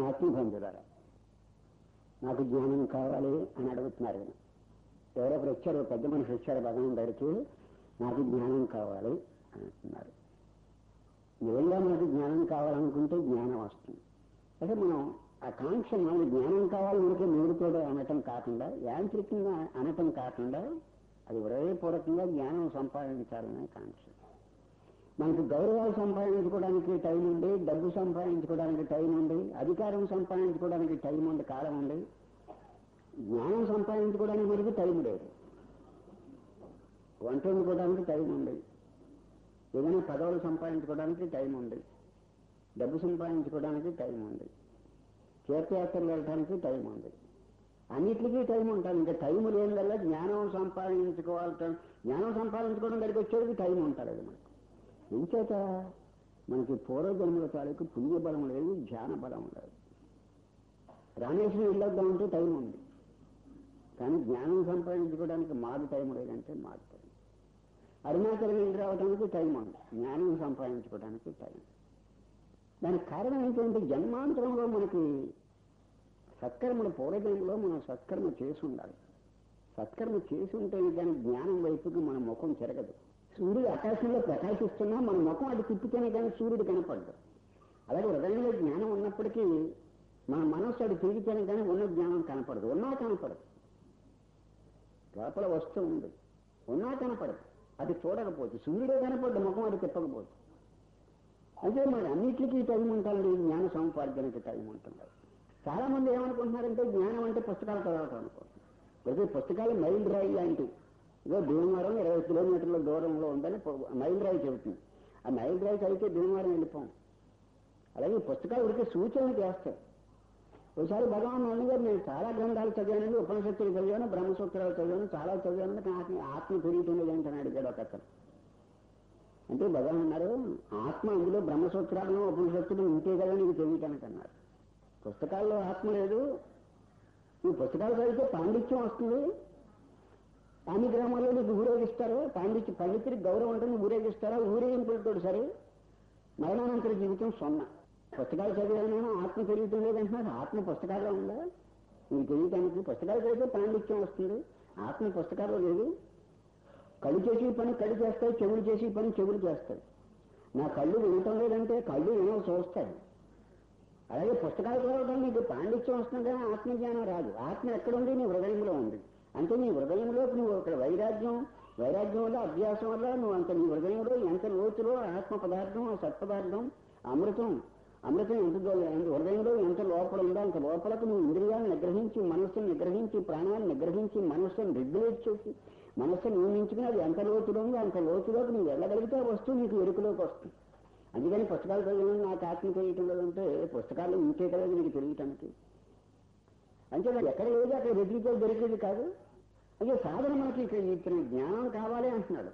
ఆత్మబంధురారా నాకు జ్ఞానం కావాలి అని అడుగుతున్నారు ఈయన. ఎవరో ఒకరు వచ్చారు పెద్ద మనిషి వచ్చారు భగవాన్ దగ్గరికి నాకు జ్ఞానం కావాలి అని అంటున్నారు నిజంగా మనకు జ్ఞానం కావాలనుకుంటే జ్ఞానం వస్తుంది అంటే మనం ఆ కాంక్ష మనకి జ్ఞానం కావాలి మనకి నూరుతో అనటం కాకుండా యాంత్రికంగా అనటం కాకుండా అది హృదయపూర్వకంగా జ్ఞానం సంపాదించాలనే కాంక్ష మనకు గౌరవాలు సంపాదించుకోవడానికి టైం ఉంది డబ్బు సంపాదించుకోవడానికి టైం ఉంది అధికారం సంపాదించుకోవడానికి టైం ఉంది కాలం ఉంది జ్ఞానం సంపాదించుకోవడానికి మనకి టైం లేదు వంట వండుకోవడానికి టైం ఉంది ఏదైనా పదవులు సంపాదించుకోవడానికి టైం ఉంది డబ్బు సంపాదించుకోవడానికి టైం ఉంది తీర్థయాత్రలు వెళ్ళడానికి టైం ఉంది అన్నిటికీ టైం ఉంటుంది ఇంకా టైం లేని వల్ల జ్ఞానం సంపాదించుకోవాలి జ్ఞానం సంపాదించుకోవడం దగ్గరికి వచ్చేది టైం ఉంటుంది అది మనకు ఇంచేత మనకి పూర్వజన్మల తాలూకు పుణ్య బలం లేదు ధ్యాన బలం లేదు రామేశ్వరం వెళ్ళొద్దామంటే టైం ఉంది కానీ జ్ఞానం సంపాదించుకోవడానికి మాకు టైం లేదంటే మాకు టైం అరుణాచలం వెళ్ళి రావడానికి టైం ఉంది జ్ఞానం సంపాదించుకోవడానికి టైం దానికి కారణం ఏంటంటే జన్మాంతరంలో మనకి సత్కర్మల పూర్వజన్మలో మనం సత్కర్మ చేసి ఉండాలి సత్కర్మ చేసి ఉంటే కానీ జ్ఞానం వైపుకి మన ముఖం చెరగదు సూర్యుడు ఆకాశంలో ప్రకాశిస్తున్నా మన ముఖం అది తిప్పితేనే కానీ సూర్యుడు కనపడదు అలాగే హృదయంలో జ్ఞానం ఉన్నప్పటికీ మన మనస్సు అది తిరిగితేనే కానీ ఉన్న జ్ఞానం కనపడదు ఉన్నా కనపడదు లోపల వస్తువు ఉంది ఉన్నా కనపడదు అది చూడకపోతే సూర్యుడే కనపడ్డ ముఖం అది తిప్పకపోతే అయితే మరి అన్నిటికీ టైం ఉంటుంది జ్ఞాన సముపార్జనకి టైం ఉంటుంది చాలా మంది ఏమనుకుంటున్నారంటే జ్ఞానం అంటే పుస్తకాలు చదవటం అనుకుంటున్నారు ప్రతి పుస్తకాలు మైల్ రాయి లాంటివి ఇదో భీమవరం ఇరవై కిలోమీటర్ల దూరంలో ఉందని పు- మైల్ రాయి చెబుతుంది ఆ మైల్ రాయి చదివితే భీమవరం వెళ్ళిపోం అలాగే ఈ పుస్తకాలు ఉడికి సూచనలు చేస్తాయి ఒకసారి భగవాన్ నాన్న గారు నేను చాలా గ్రంథాలు చదివానండి ఉపనిషత్తులు చదివాను బ్రహ్మసూత్రాలు చదివాను చాలా చదివాను నాకు ఆత్మ పెరుగుతుంది ఏంటని అడిగాడు ఒక అతను అంటే భగవాన్ అన్నారు ఆత్మ అందులో బ్రహ్మసూత్రాలను ఉపనిషత్తులు ఉంటే కదా నీకు తెలియటానికి అన్నారు పుస్తకాల్లో ఆత్మ లేదు ఈ పుస్తకాలు చదివితే పాండిత్యం వస్తుంది అన్ని గ్రామాల్లో నీకు ఊరేగిస్తారు పాండిత్య పండితుడికి గౌరవం ఉంటుంది ఊరేగిస్తారా ఊరేగింపులతో సరే మరణానంతర జీవితం సున్నా పుస్తకాలు చదివాను ఆత్మ తెలియటం లేదంటున్నారు ఆత్మ పుస్తకాల్లో ఉందా నీకు తెలియటానికి పుస్తకాలు చదివితే పాండిత్యం వస్తుంది ఆత్మ పుస్తకాల్లో లేదు కళ్ళు చేసి పని కళ్ళు చేస్తాయి చెవులు చేసి పని చెవులు చేస్తాయి నా కళ్ళు వినటం లేదంటే కళ్ళు ఏమో చూస్తాయి అలాగే పుస్తకాలు చదవడం నీకు పాండిత్యం వస్తుంది కానీ ఆత్మజ్ఞానం రాదు ఆత్మ ఎక్కడుంది నీ హృదయంలో ఉంది అంటే నీ హృదయంలోకి నువ్వు ఒక వైరాగ్యం వైరాగ్యం వల్ల అభ్యాసం వల్ల నువ్వు అంత నీ హృదయంలో ఎంత లోతులో ఆత్మ పదార్థం ఆ సత్పదార్థం అమృతం అమృతం ఎంత దో- ఎంత హృదయంలో ఎంత లోపల ఉందో అంత లోపలకు నువ్వు ఇంద్రియాలను నిగ్రహించి మనస్సును నిగ్రహించి ప్రాణాలను నిగ్రహించి మనస్సును రెగ్యులేట్ చేసి మనస్సును నియమించుకుని అది ఎంత లోతులో ఉందో అంత లోతులోకి నువ్వు వెళ్ళగలిగితే ఆ వస్తువు నీకు ఎరుకలోకి వస్తుంది అందుకని పుస్తకాలు చదివిన నాకు ఆత్మ తెలియటం లేదంటే పుస్తకాలు ఉంటే కదా నీకు తెలియటానికి అంటే నాకు ఎక్కడ లేదు అక్కడ వెతికితే దొరికేది కాదు అయ్యో సాధన మనకి ఇక్కడ ఇప్పుడు జ్ఞానం కావాలి అంటున్నాడు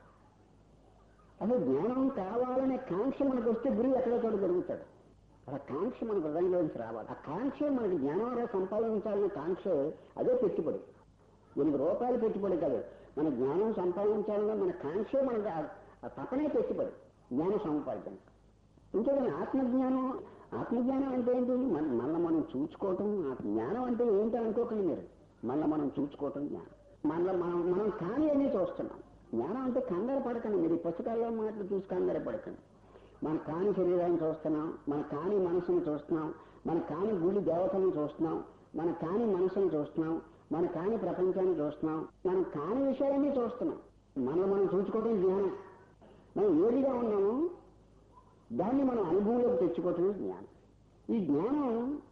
అసలు జ్ఞానం కావాలనే కాంక్ష మనకు వస్తే గురువు ఎక్కడో చోట దొరుకుతాడు ఆ కాంక్ష మన హృదయంలోంచి రావాలి ఆ కాంక్ష మనకి జ్ఞానం సంపాదించాలనే కాంక్ష అదే పెట్టుబడి ఎనిమిది రూపాయలు పెట్టుబడి కాదు మన జ్ఞానం సంపాదించాలన్నా మన కాంక్షే మనకి ఆ- ఆ తపనే పెట్టుబడి జ్ఞాన సంపాదన ఇంకేదైనా ఆత్మజ్ఞానం ఆత్మజ్ఞానం అంటే ఏంటి మన మళ్ళీ మనం చూసుకోవటం ఆ జ్ఞానం అంటే ఏంటి అనుకోకండి మీరు మళ్ళీ మనం చూసుకోవటం జ్ఞానం మళ్ళీ మనం మనం కాని అన్నీ చూస్తున్నాం జ్ఞానం అంటే కంగారు పడకండి మీరు ఈ పుస్తకాల్లో మాటలు చూసి కంగారు పడకండి మన కాని శరీరాన్ని చూస్తున్నాం మన కాని మనసుని చూస్తున్నాం మన కాని గుడి దేవతలను చూస్తున్నాం మన కాని మనసుని చూస్తున్నాం మన కాని ప్రపంచాన్ని చూస్తున్నాం మనం కాని విషయాలన్నీ చూస్తున్నాం మనం మనం చూసుకోవడం జ్ఞానం మనం ఏదిగా ఉన్నామో దాన్ని మనం అనుభవంలోకి తెచ్చుకోవటమే జ్ఞానం ఈ జ్ఞానం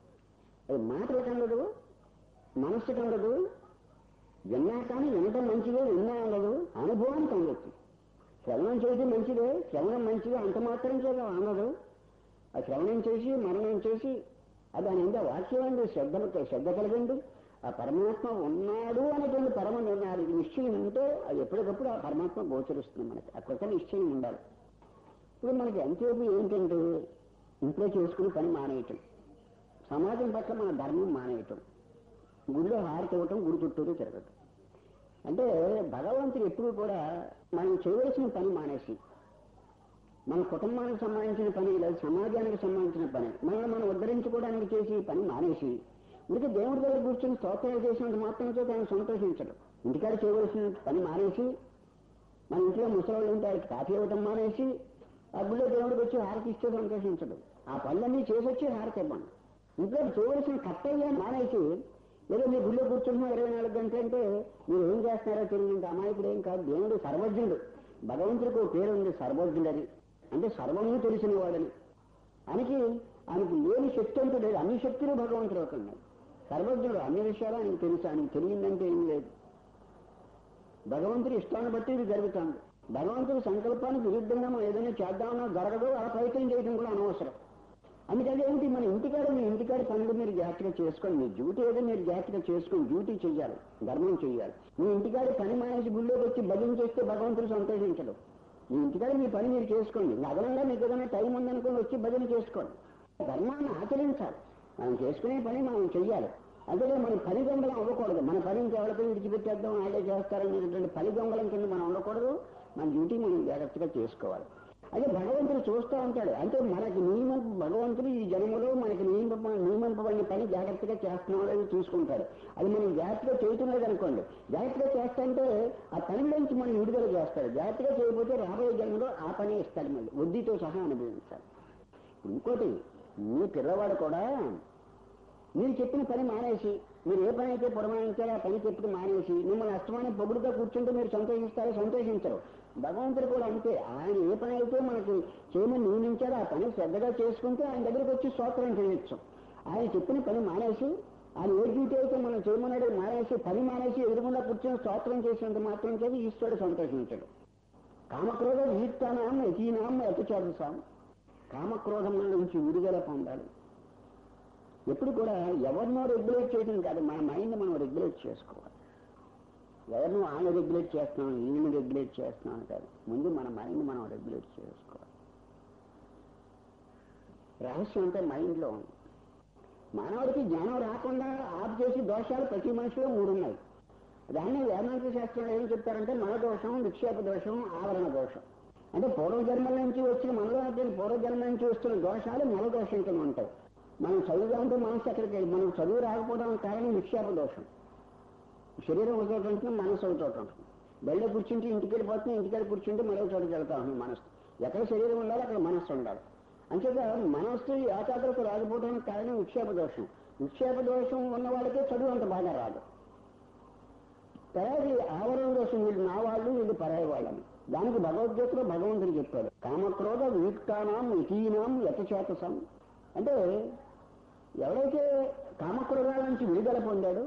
అది మాటలు కండదు మనస్సు కండదు విన్నా కానీ వినటం మంచిదే విన్నా అనదు అనుభవానికి అందొచ్చు శ్రవణం చేయడం మంచిదే శ్రవణం మంచిదే అంత మాత్రం చేత అనదు ఆ శ్రవణం చేసి మరణం చేసి అది దాని ఇంకా వాక్యం అండి శ్రద్ధ శ్రద్ధ కలిగండి ఆ పరమాత్మ ఉన్నాడు అనేటువంటి పరమ నిర్ణయాలు నిశ్చయం ఉంటే అది ఎప్పటికప్పుడు ఆ పరమాత్మ గోచరిస్తుంది మనకి ఆ కృత నిశ్చయం ఉండాలి ఇప్పుడు మనకి ఎంతసేపు ఏంటంటే ఇంట్లో చేసుకుని పని మానేయటం సమాజం పట్ల మన ధర్మం మానేయటం గుడిలో హారతి ఇవ్వటం గుడి చుట్టూరు తిరగటం అంటే భగవంతుడు ఎప్పుడు కూడా మనం చేయవలసిన పని మానేసి మన కుటుంబానికి సంబంధించిన పని లేదా సమాజానికి సంబంధించిన పని మనల్ని మనం ఉద్ధరించుకోవడానికి చేసి ఈ పని మానేసి ఇంకా దేవుడి దగ్గర కూర్చొని స్తోత్రాలు చేసినంత మాత్రం చేత ఆయన సంతోషించడు ఇంటికాడ చేయవలసిన పని మానేసి మన ఇంట్లో ముసలాళ్ళు ఉంటే ఆయనకి కాఫీ ఇవ్వటం మానేసి ఆ గుళ్ళో దేవుడికి వచ్చి హారతి ఇస్తే సంతోషించడు ఆ పనులన్నీ చేసి వచ్చి హారతి ఇవ్వండి ఇంట్లో చేయవలసిన కర్తవ్యాన్ని మానేసి ఏదో మీ గుళ్ళో కూర్చుంటున్నా ఇరవై నాలుగు గంటలు అంటే మీరు ఏం చేస్తున్నారో తెలియదు ఇంకా అమాయకుడు ఏం కాదు దేవుడు సర్వజ్ఞుడు భగవంతుడికి ఒక పేరు ఉంది సర్వజ్ఞుడని అంటే సర్వము తెలిసిన వాడని ఆయనకి ఆయనకి లేని శక్తి అంటూ లేదు అన్ని శక్తులు భగవంతుడు ఒక ఉన్నాయి సర్వజ్ఞుడు అన్ని విషయాలు ఆయనకు తెలుసు ఆయనకు తెలియదంటే ఏం లేదు భగవంతుడి ఇష్టాన్ని బట్టి ఇది జరుగుతుంది భగవంతుడి సంకల్పానికి విరుద్ధంగా మనం ఏదైనా చేద్దామన్నా జరగదు అలా ప్రయత్నం చేయడం కూడా అనవసరం అందుకని ఏంటి మన ఇంటికాడ మీ ఇంటికాడ పనులు మీరు జాగ్రత్తగా చేసుకోండి మీ డ్యూటీ ఏదో మీరు జాగ్రత్తగా చేసుకొని డ్యూటీ చేయాలి ధర్మం చేయాలి మీ ఇంటికాడ పని మానేసి గుళ్ళోకి వచ్చి భజన చేస్తే భగవంతుడు సంతోషించడు మీ ఇంటికాడ మీ పని మీరు చేసుకోండి ఇంకా అదనంగా మీకు ఏదైనా టైం ఉందనుకుని వచ్చి భజన చేసుకోండి ధర్మాన్ని ఆచరించాలి మనం చేసుకునే పని మనం చెయ్యాలి అందుకే మనం పని దొంగలం అవ్వకూడదు మన పని ఇంకెవరితో విడిచిపెట్టేద్దాం ఆడే చేస్తారనేటువంటి పని దొంగలం కింద మనం ఉండకూడదు మన డ్యూటీ మనం జాగ్రత్తగా చేసుకోవాలి అదే భగవంతుడు చూస్తూ ఉంటాడు అంటే మనకి నియమం భగవంతుడు ఈ జన్మలో మనకి నియమ నియమింపబడిన పని జాగ్రత్తగా చేస్తున్నాం అనేది చూసుకుంటాడు అది మనం జాగ్రత్తగా చేయటం లేదనుకోండి జాగ్రత్తగా చేస్తాంటే ఆ పనిలోంచి మనం విడుదల చేస్తాడు జాగ్రత్తగా చేయకపోతే రాబోయే జన్మలో ఆ పని ఇస్తాడు మళ్ళీ వడ్డీతో సహా అనుభవించాలి ఇంకోటి మీ పిల్లవాడు కూడా మీరు చెప్పిన పని మానేసి మీరు ఏ పని అయితే పురమాయించారో ఆ పని చెప్పి మానేసి మిమ్మల్ని అష్టమాన్ని పొగుడుగా కూర్చుంటే మీరు సంతోషిస్తారో సంతోషించరు భగవంతుడు కూడా అంతే ఆయన ఏ పని అయితే మనకి చేయమని నియమించారో ఆ పని శ్రద్ధగా చేసుకుంటే ఆయన దగ్గరికి వచ్చి స్తోత్రం చేయొచ్చు ఆయన చెప్పిన పని మానేసి ఆయన ఏ డ్యూటీ అయితే మనం చేయమన్నాడు మానేసి పని మానేసి ఎదురుగుండా కూర్చొని స్తోత్రం చేసినంత మాత్రం చేసి ఈశ్వరుడు సంతోషించడు కామక్రోధ వీర్తానాం యతీనాం యతచేతసాం కామక్రోధముల నుంచి విడుదల పొందాలి ఎప్పుడు కూడా ఎవరినో రెగ్యులేట్ చేయడం కాదు మన మైండ్ మనం రెగ్యులేట్ చేసుకోవాలి ఎవరినో ఆయన రెగ్యులేట్ చేస్తున్నాం ఈయన రెగ్యులేట్ చేస్తున్నాం కాదు ముందు మన మైండ్ మనం రెగ్యులేట్ చేసుకోవాలి రహస్యం అంతా మైండ్లో ఉంది మానవుడికి జ్ఞానం రాకుండా ఆపు చేసి దోషాలు ప్రతి మనిషిలో మూడు ఉన్నాయి దాన్ని వేదాంత శాస్త్రంలో ఏం చెప్తారంటే మన దోషం విక్షేప దోషం ఆవరణ దోషం అంటే పూర్వజన్మల నుంచి వచ్చిన మనలో ఉన్నటువంటి పూర్వజన్మ నుంచి వస్తున్న దోషాలు మన దోషం కింద ఉంటాయి మనం చదువుగా ఉంటే మనసు ఎక్కడికి వెళ్ళి మనం చదువు రాకపోవడం కారణం విక్షేప దోషం శరీరం ఒక చోట ఉంటుంది మనసు ఒక చోట ఉంటుంది బయట కూర్చుంటే ఇంటికి వెళ్ళిపోతుంది ఇంటికి కూర్చుంటే మరో చోటకి వెళ్తా ఉంటుంది మనసు ఎక్కడ శరీరం ఉండాలి అక్కడ మనస్సు ఉండాలి అంచేత మనస్సు ఏకాగ్రత రాకపోవడానికి కారణం విక్షేప దోషం విక్షేప దోషం ఉన్న వాళ్ళకే చదువు అంత బాగా రాదు తర్వాత ఈ ఆవరణ దోషం వీళ్ళు నా వాళ్ళు వీళ్ళు పరాయి వాళ్ళని దానికి భగవద్గీతలో భగవంతుడు చెప్పాడు కామక్రోధ వీక్తానాం యతీనాం యతచేతసం అంటే ఎవరైతే కామక్రోధాల నుంచి విడుదల పొందాడో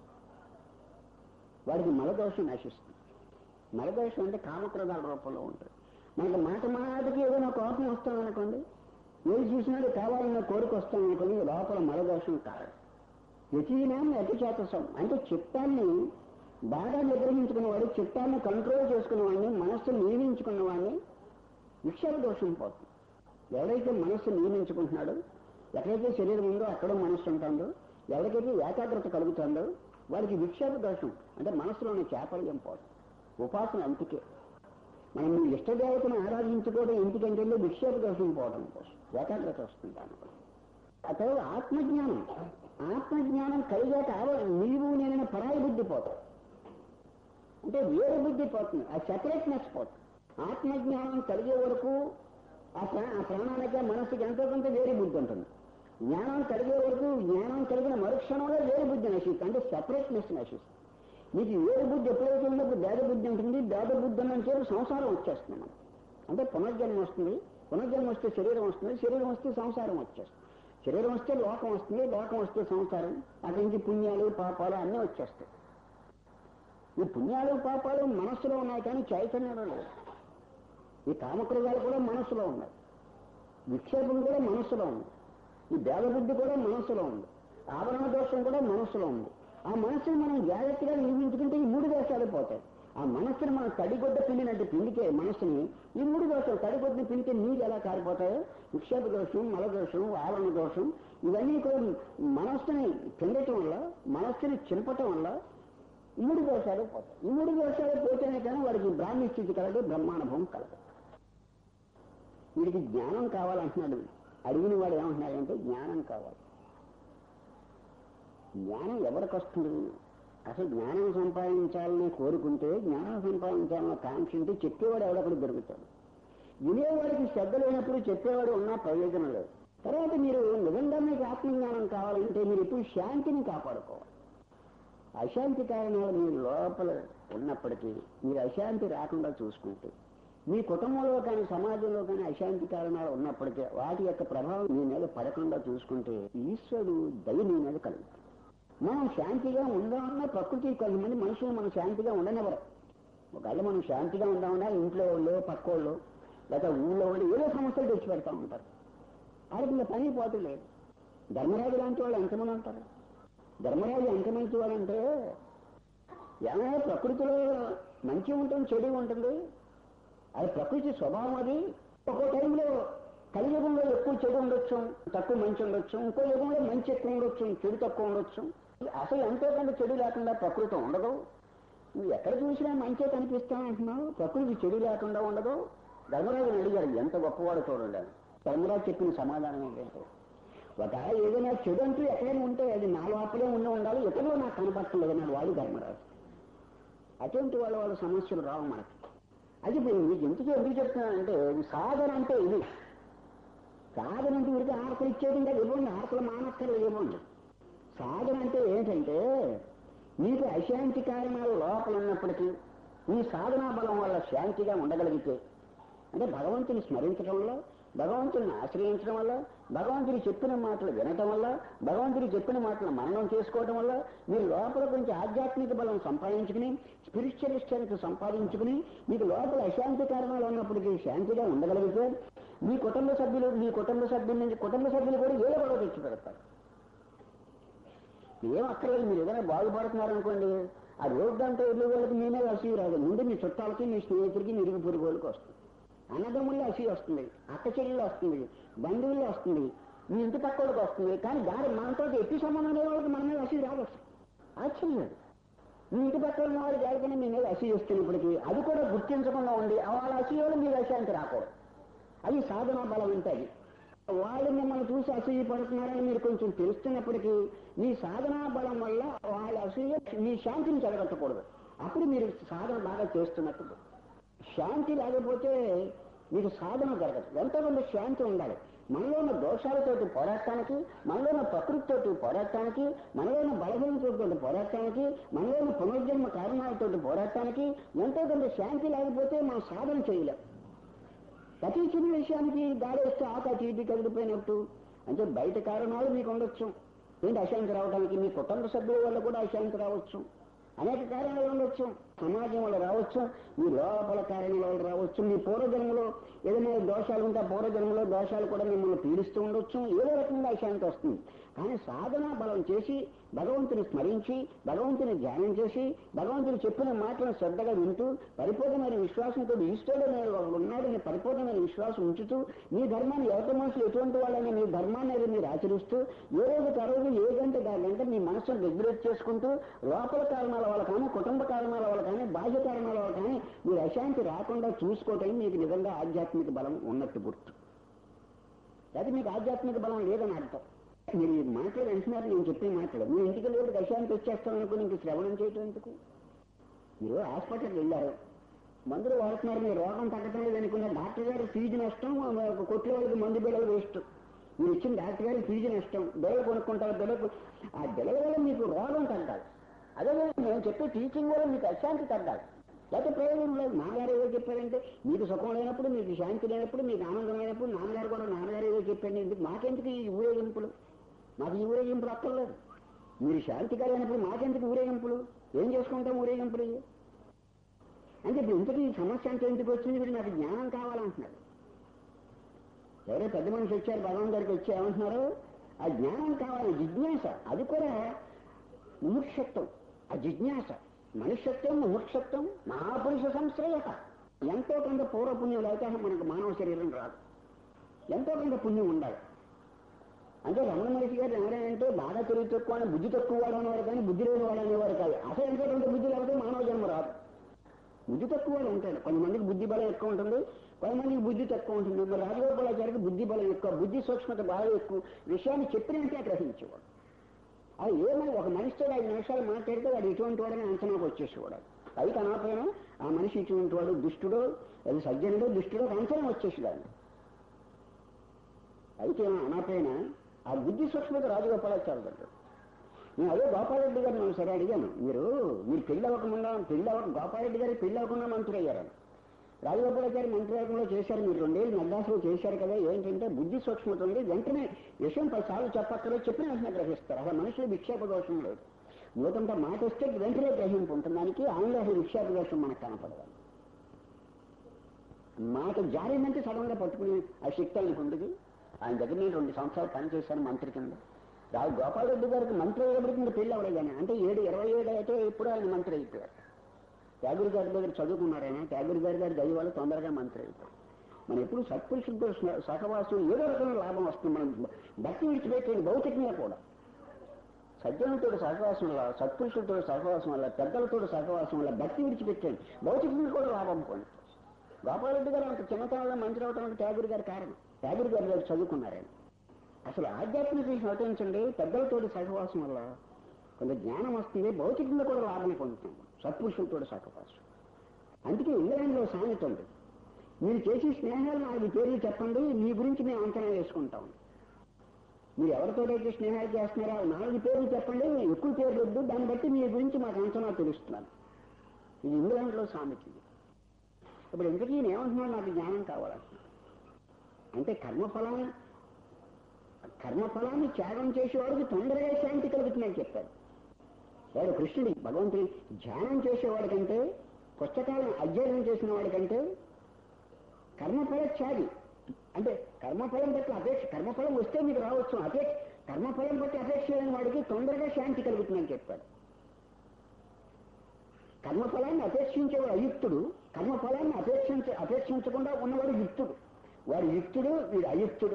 వాడికి మలదోషం నశిస్తుంది మలదోషం అంటే కామక్రోధాల రూపంలో ఉంటుంది మనకి మాట మాటకి ఏదైనా కోపం వస్తామనుకోండి ఏది చూసినాడు కావాలన్న కోరిక వస్తామనుకోండి లోపల మలదోషం కాదు యతీనాం యతచేతసం అంటే చిత్తాన్ని బాగా నిగ్రహించుకున్నవాడు చిత్తాన్ని కంట్రోల్ చేసుకున్నవాడిని మనస్సు నియమించుకున్నవాడిని విక్షేప దోషం పోతుంది ఎవరైతే మనస్సు నియమించుకుంటున్నాడో ఎక్కడైతే శరీరం ఉందో అక్కడ మనస్సు ఉంటుందో ఎవరికైతే ఏకాగ్రత కలుగుతుందో వారికి విక్షేప దోషం అంటే మనసులోని చేపల్యం పోతుంది ఉపాసన అంతికే మనం మీ ఇష్టదేవతను ఆరాధించుకోవడం ఎందుకంటే విక్షేప దోషం పోవడం కోసం ఏకాగ్రత వస్తుంది దానివల్ల ఆ తర్వాత ఆత్మజ్ఞానం ఆత్మజ్ఞానం కలిగాక ఆవ- నీవు నేను పరాయి బుద్ధి పోతావు అంటే వేరే బుద్ధి పోతుంది ఆ సెపరేట్నెస్ పోతుంది ఆత్మజ్ఞానం కలిగే వరకు ఆ ప్రా- ఆ ప్రాణానికి మనసుకి ఎంతో కొంత వేరే బుద్ధి ఉంటుంది జ్ఞానం కలిగే వరకు జ్ఞానం కలిగిన మరుక్షణంలో వేరే బుద్ధి నశిస్తుంది అంటే సెపరేట్నెస్ నశిస్తుంది మీకు వేరే బుద్ధి ఎప్పుడైతే ఉన్నప్పుడు భేద బుద్ధి ఉంటుంది భేద బుద్ధి అన్న చెప్పి సంసారం వచ్చేస్తుంది మనకు అంటే పునర్జన్మ వస్తుంది పునర్జన్మ వస్తే శరీరం వస్తుంది శరీరం వస్తే సంసారం వచ్చేస్తుంది శరీరం వస్తే లోకం వస్తుంది లోకం వస్తే సంసారం అక్కడి నుంచి పుణ్యాలు పాపాలు అన్నీ వచ్చేస్తాయి ఈ పుణ్యాలు పాపాలు మనస్సులో ఉన్నాయి కానీ చైతన్యంలో లేవు ఈ కామక్రోధాలు కూడా మనస్సులో ఉన్నాయి విక్షేపం కూడా మనస్సులో ఉంది ఈ బుద్ధి కూడా మనస్సులో ఉంది ఆవరణ దోషం కూడా మనస్సులో ఉంది ఆ మనస్సుని మనం జాగ్రత్తగా నిర్మించుకుంటే ఈ మూడు దోషాలు పోతాయి ఆ మనస్సుని మనం తడిగొడ్డ పిండినట్టు పిండికే మనస్సుని ఈ మూడు దోషాలు తడిగొడ్డ పిండితే నీళ్ళు ఎలా కారిపోతాయో విక్షేప దోషం మల దోషం ఆవరణ దోషం ఇవన్నీ కూడా మనస్సుని పిండటం వల్ల మనస్సుని చింపటం వల్ల ఈ మూడు దోషాలు పోతాయి ఈ మూడు దోషాలు పోతేనే కానీ వాడికి బ్రాహ్మీ స్థితి కలదు బ్రహ్మానుభవం కలదు వీడికి జ్ఞానం కావాలంటున్నాడు అడిగిన వాడు ఏమంటున్నాడంటే జ్ఞానం కావాలి జ్ఞానం ఎవరికి వస్తుంది అసలు జ్ఞానం సంపాదించాలని కోరుకుంటే జ్ఞానం సంపాదించాలన్న కాంక్ష ఉంటే చెప్పేవాడు ఎవడొకడు దొరుకుతాడు వినేవాడికి శ్రద్ధ లేనప్పుడు చెప్పేవాడు ఉన్నా ప్రయోజనం లేదు తర్వాత మీరు నిజంగా మీకు ఆత్మజ్ఞానం కావాలంటే మీరు ఎప్పుడు శాంతిని కాపాడుకోవాలి అశాంతి కారణాలు మీ లోపల ఉన్నప్పటికీ మీరు అశాంతి రాకుండా చూసుకుంటే మీ కుటుంబంలో కానీ సమాజంలో కానీ అశాంతి కారణాలు ఉన్నప్పటికీ వాటి యొక్క ప్రభావం మీ మీద పడకుండా చూసుకుంటే ఈశ్వరుడు దయ మీ మీద కలుగుతుంది మనం శాంతిగా ఉందామన్నా ప్రకృతి కొంతమంది మనుషులు మనం శాంతిగా ఉండనివ్వరు ఒకవేళ మనం శాంతిగా ఉందామన్నా ఇంట్లో వాళ్ళు పక్క వాళ్ళు లేదా ఊళ్ళో వాళ్ళు ఏదో సమస్యలు తెచ్చి పెడతా ఉంటారు వాళ్ళకి ఇంకా పని పోతలేదు ధర్మరాజు లాంటి వాళ్ళు ఎంతమంది ఉంటారు ధర్మరాజు ఎంత మంచి వాడంటే ఏమైనా ప్రకృతిలో మంచి ఉంటుంది చెడు ఉంటుంది అది ప్రకృతి స్వభావం అది ఒక్కో టైంలో కలియుగంలో ఎక్కువ చెడు ఉండొచ్చు తక్కువ మంచి ఉండొచ్చు ఇంకో యుగంలో మంచి ఎక్కువ ఉండొచ్చు చెడు తక్కువ ఉండొచ్చు అసలు ఎంతో కొంత చెడు లేకుండా ప్రకృతి ఉండదు నువ్వు ఎక్కడ చూసినా మంచే కనిపిస్తానంటున్నావు ప్రకృతి చెడు లేకుండా ఉండదు ధర్మరాజుని అడిగాడు ఎంత గొప్పవాడు చూడండి అని. ధర్మరాజు చెప్పిన సమాధానం ఏంటంటే ఒక ఏదైనా చెడు అంటూ ఎక్కడైనా ఉంటే అది నా లోపలే ఉండి ఉండాలి ఎక్కడో నాకు కనపడలేదు అన్నాడు వాడు ధర్మరాజు అటువంటి వాళ్ళ వాళ్ళ సమస్యలు రావు మనకి అది ఇప్పుడు మీకు ఎందుకు ఎందుకు చెప్తున్నానంటే ఇది సాధన అంటే ఇది సాధన అంటే వీరికి ఆర్తలు ఇచ్చేది ఇంకా ఇవ్వండి ఆర్తలు మానక్కర్లు ఇవ్వండి సాధన అంటే ఏంటంటే మీకు అశాంతి కారణాలు లోపల ఉన్నప్పటికీ ఈ సాధనా బలం వల్ల శాంతిగా ఉండగలిగితే అంటే భగవంతుని స్మరించడం వల్ల భగవంతుని ఆశ్రయించడం వల్ల భగవంతుని చెప్పిన మాటలు వినటం వల్ల భగవంతుని చెప్పిన మాటలు మననం చేసుకోవడం వల్ల మీరు లోపల కొంచెం ఆధ్యాత్మిక బలం సంపాదించుకుని స్పిరిచువల్ స్ట్రెంత్ సంపాదించుకుని మీకు లోపల అశాంతి కారణాలు ఉన్నప్పటికీ శాంతిగా ఉండగలిగితే మీ కుటుంబ సభ్యులు మీ కుటుంబ సభ్యుల నుంచి కుటుంబ సభ్యులు కూడా ఏదో గొడవ తెచ్చి పెడతారు ఏం అక్కర్లేదు మీరు ఏదైనా బాగుపడుతున్నారనుకోండి ఆ రోడ్డు అంటే వెళ్ళే వాళ్ళకి నేనే అసూయ రాదు ముందు మీ చుట్టాలకి మీ స్నేహితుడికి మీ ఇరుగు పొరుగు వాళ్ళకి వస్తుంది అన్నదమ్ముళ్ళు అసూయ వస్తుంది అక్క చెల్లెళ్ళు వస్తుంది బంధువులు వస్తుంది మీ ఇంటి పక్క వాళ్ళకి వస్తుంది కానీ దాని మనతో ఎట్టి సంబంధం లేని వాళ్ళకి మన మీద అసూయ రాదు అసలు ఆశ్చర్యం లేదు. మీ ఇంటి పక్క ఉన్న వాళ్ళు జాగ్రత్తగా మీ మీద అసూయ వస్తున్నప్పటికీ అది కూడా గుర్తించకుండా ఉండి వాళ్ళ అసూయలు మీరు అశాంతి రాకూడదు అది సాధనా బలం అంటే అది వాళ్ళు మిమ్మల్ని చూసి అసూయ పడుతున్నారని మీరు కొంచెం తెలుస్తున్నప్పటికీ మీ సాధనా బలం వల్ల వాళ్ళ అసూయ మీ శాంతిని చెడగొట్టకూడదు అప్పుడు మీరు సాధన బాగా చేస్తున్నట్టు శాంతి లేకపోతే మీకు సాధన జరగదు ఎంతో కొంత శాంతి ఉండాలి మనలో ఉన్న దోషాలతోటి పోరాటానికి మనలో ఉన్న ప్రకృతితోటి పోరాటానికి మనలో ఉన్న బలహీనతతో పోరాటానికి మనలో ఉన్న పునర్జన్మ కారణాలతోటి పోరాటానికి ఎంతో కొంత శాంతి లేకపోతే మనం సాధన చేయలేం ప్రతి చిన్న విషయానికి గాలి వస్తే ఆక చీటి కదిలిపోయినట్టు అంటే బయట కారణాలు మీకు ఉండొచ్చు ఏంటి అశాంతి రావడానికి మీ కుటుంబ సభ్యుల వల్ల కూడా అశాంతి రావచ్చు అనేక కారణాలు ఉండొచ్చు సమాజం వల్ల రావచ్చు మీ లోపల కారణాల వల్ల రావచ్చు మీ పూర్వజన్మలో ఏదైనా దోషాలు ఉంటే ఆ పూర్వజన్మలో దోషాలు కూడా మిమ్మల్ని పీడిస్తూ ఉండొచ్చు ఏదో రకంగా అశాంతి వస్తుంది కానీ సాధనా బలం చేసి భగవంతుని స్మరించి భగవంతుని ధ్యానం చేసి భగవంతుని చెప్పిన మాటలను శ్రద్ధగా వింటూ పరిపూర్ణమైన విశ్వాసంతో ఈశ్వరుడు అనేవాడు ఒకడు ఉన్నాడని పరిపూర్ణమైన విశ్వాసం ఉంచుతూ మీ ధర్మాన్ని ఎవరి మనుషులు ఎటువంటి వాళ్ళని మీ ధర్మాన్ని అనేది మీరు ఆచరిస్తూ ఏ రోజు ఆ రోజు ఏ గంట ఆ గంట మీ మనసును రెగ్యులేట్ చేసుకుంటూ లోపల కారణాల వల్ల కానీ కుటుంబ కారణాల వల్ల కానీ బాహ్య కారణాల వల్ల కానీ మీరు అశాంతి రాకుండా చూసుకోవటం మీకు నిజంగా ఆధ్యాత్మిక బలం ఉన్నట్టు గుర్తు అది మీకు ఆధ్యాత్మిక బలం లేదని అర్థం మీరు ఈ మాటలు వింటున్నారు నేను చెప్పే మాటలు మీ ఇంటికి వెళ్ళి అశాంతి వచ్చేస్తాను అనుకుని ఇంక శ్రవణం చేయటం ఎందుకు మీరు హాస్పిటల్కి వెళ్ళారు మందులు వాడుతున్నారు మీ రోగం తగ్గటం లేదు అనుకున్న డాక్టర్ గారు ఫీజు నష్టం ఒక కొట్ల వాళ్ళకి మందు బిళ్ళలు వేస్ట్ మీరు ఇచ్చిన డాక్టర్ గారికి ఫీజు నష్టం బిళ్ళలు కొనుక్కుంటారు బిళ్ళలు ఆ బిళ్ళల వల్ల మీకు రోగం తగ్గాలి అదే నేను చెప్పే టీచింగ్ వల్ల మీకు అశాంతి తగ్గాలి లేకపోతే ప్రయోజనం లేదు నాన్నగారు ఏదో చెప్పారంటే మీకు సుఖం లేనప్పుడు మీకు శాంతి లేనప్పుడు మీకు ఆనందం లేనప్పుడు నాన్నగారు కూడా నాన్నగారు ఏదో చెప్పండి ఎందుకు మాకెందుకు ఈ ఊరేగింపులు మాకు ఈ ఊరేగింపులు అక్కర్లేదు మీరు శాంతి కలిగినప్పుడు మాకెందుకు ఊరేగింపులు ఏం చేసుకుంటాం ఊరేగింపులు ఇవి? అంటే ఇప్పుడు ఇంతకీ ఈ సమస్య అంటే ఎందుకు వచ్చింది ఇప్పుడు నాకు జ్ఞానం కావాలంటున్నాడు ఎవరో పెద్ద మనిషి వచ్చారు భగవాన్ గారికి వచ్చి ఏమంటున్నారు ఆ జ్ఞానం కావాలి జిజ్ఞాస అది కూడా ముముక్షత్వం ఆ జిజ్ఞాస మనుష్యత్వం ముముక్షత్వం మహాపురుష సంశ్రయత ఎంతో కొంత పూర్వపుణ్యం లేకపోతే మనకు మానవ శరీరం రాదు ఎంతో కొంత పుణ్యం ఉండాలి అంటే రమణ మహర్షి గారు ఎవరంటే బాగా తెలివి తక్కువ అని బుద్ధి తక్కువ వాడు అనేవారు కానీ బుద్ధి లేని వాడు అనేవారు కాదు అసలు ఎంతో కొంత బుద్ధి లేకపోతే మానవ జన్మ రాదు బుద్ధి తక్కువ వాడు ఉంటాడు కొంతమందికి బుద్ధి బలం ఎక్కువ ఉంటుంది కొంతమందికి బుద్ధి తక్కువ ఉంటుంది మరి రాజగోపాలాచారికి బుద్ధి బలం ఎక్కువ బుద్ధి సూక్ష్మత బాగా ఎక్కువ విషయాన్ని చెప్పినంటే గ్రహించేవాడు అది ఏమని ఒక మనిషితో ఐదు నిమిషాలు మాట్లాడితే వాడు ఇటువంటి వాడని అంచనాకు వచ్చేసేవాడు అయితే అనకపోయినా ఆ మనిషి ఇటువంటి వాడు దుష్టుడో అది సజ్జనుడో దుష్టుడో ఒక అంచనా వచ్చేసేదాన్ని అయితే అనకపోయినా ఆ బుద్ధి సూక్ష్మత రాజగోపాలాచార్య దగ్గర నేను అదే గోపాలరెడ్డి గారిని నేను సరే అడిగాను మీరు మీరు పెళ్ళి అవ్వకుండా పెళ్ళి అవ్వక గోపాలరెడ్డి గారి పెళ్ళి అవ్వకుండా మంత్రి అయ్యారు రాజగోపాలాచారి మంత్రివర్గంలో చేశారు మీరు రెండేళ్ళు మద్రాసులో చేశారు కదా ఏంటంటే బుద్ధి సూక్ష్మత ఉంది వెంటనే విషయం పదిసార్లు చెప్పక్కర్లేదు చెప్పిన వెంటనే గ్రహిస్తారు అసలు మనుషులు విక్షేప దోషం లేదు నూతంత మాట వస్తే వెంటనే గ్రహింపు ఉంటుంది దానికి ఆయనలో అసలు విక్షేప దోషం మనకు కనపడదు మాట జారిందంటే సడన్ గా పట్టుకుని ఆ శక్తి ఆయనకు ఉండదు ఆయన దగ్గర నేను రెండు సంవత్సరాలు పనిచేశాను మంత్రి కింద రావు గోపాలరెడ్డి గారికి మంత్రి అయ్యేప్పటికి ఇంకా పెళ్ళి అవ్వలేదని అంటే ఏడు ఇరవై ఏడు అయితే ఇప్పుడు ఆయన మంత్రి అయిపోయారు ట్యాగూర్ గారి దగ్గర చదువుకున్నారు ఆయన ట్యాగూర్ గారి గారి దయ వల్ల తొందరగా మంత్రి అయిపోయారు మనం ఎప్పుడు సత్పురుషులతో సహ- సహవాసం ఏదో రకమైన లాభం వస్తుంది మనం భక్తి విడిచిపెట్టేది భౌతికంగా కూడా సజ్జనులతో సహవాసం వల్ల సత్పురుషులతో సహవాసం వల్ల పెద్దలతో సహవాసం వల్ల భక్తి విడిచిపెట్టేది భౌతికంగా కూడా లాభం పొంది గోపాలరెడ్డి గారు అంత చిన్నతనంలో మంత్రి అవడానికి ట్యాగూర్ గారి కారణం ట్యాగూర్ గారి దగ్గర చదువుకున్నారు ఆయన అసలు ఆధ్యాత్మిక విషయం అవతరించండి పెద్దలతోటి సహవాసం వల్ల కొంత జ్ఞానం వస్తుంది భౌతికంగా కూడా లాభం పొందుతాం సత్పురుషులతో సహవాసం అందుకే ఇంగ్లాండ్లో సామెత ఉంది మీరు చేసే స్నేహాలు నాలుగు పేర్లు చెప్పండి మీ గురించి మేము అంచనా వేసుకుంటాం మీరు ఎవరితోటైతే స్నేహాలు చేస్తున్నారో ఆ నాలుగు పేర్లు చెప్పండి ఎక్కువ పేర్లు వద్దు దాన్ని బట్టి మీ గురించి మాకు అంచనా తెలుస్తున్నాను ఇది ఇంగ్లాండ్లో సామెత ఇది ఇప్పుడు ఇంతకీ నేను ఏమంటున్నాను నాకు జ్ఞానం కావాలంటున్నాను అంటే కర్మఫలాన్ని కర్మఫలాన్ని త్యాగం చేసేవాడికి తొందరగా శాంతి కలుగుతుందని చెప్పాడు వాడు కృష్ణుడి భగవంతుడి ధ్యానం చేసేవాడి కంటే పుస్తకాలను అధ్యయనం చేసిన వాడికంటే కర్మఫల త్యాగి అంటే కర్మఫలం బట్టి అపేక్ష కర్మఫలం వస్తే మీకు రావచ్చు అపేక్ష కర్మఫలం బట్టి అపేక్ష లేని వాడికి తొందరగా శాంతి కలుగుతుందని చెప్పాడు కర్మఫలాన్ని అపేక్షించేవాడు అయుక్తుడు కర్మఫలాన్ని అపేక్షించ అపేక్షించకుండా ఉన్నవాడు యుక్తుడు వాడు యుక్తుడు వీడు అయుక్తుడు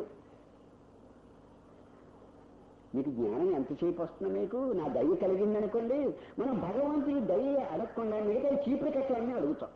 మీకు జ్ఞానం ఎంతసేపు వస్తుంది మీకు నా దయ కలిగిందనుకోండి మనం భగవంతుడి దయ అడగకుండా మిగతా చీపురు కట్లన్నీ అడుగుతాం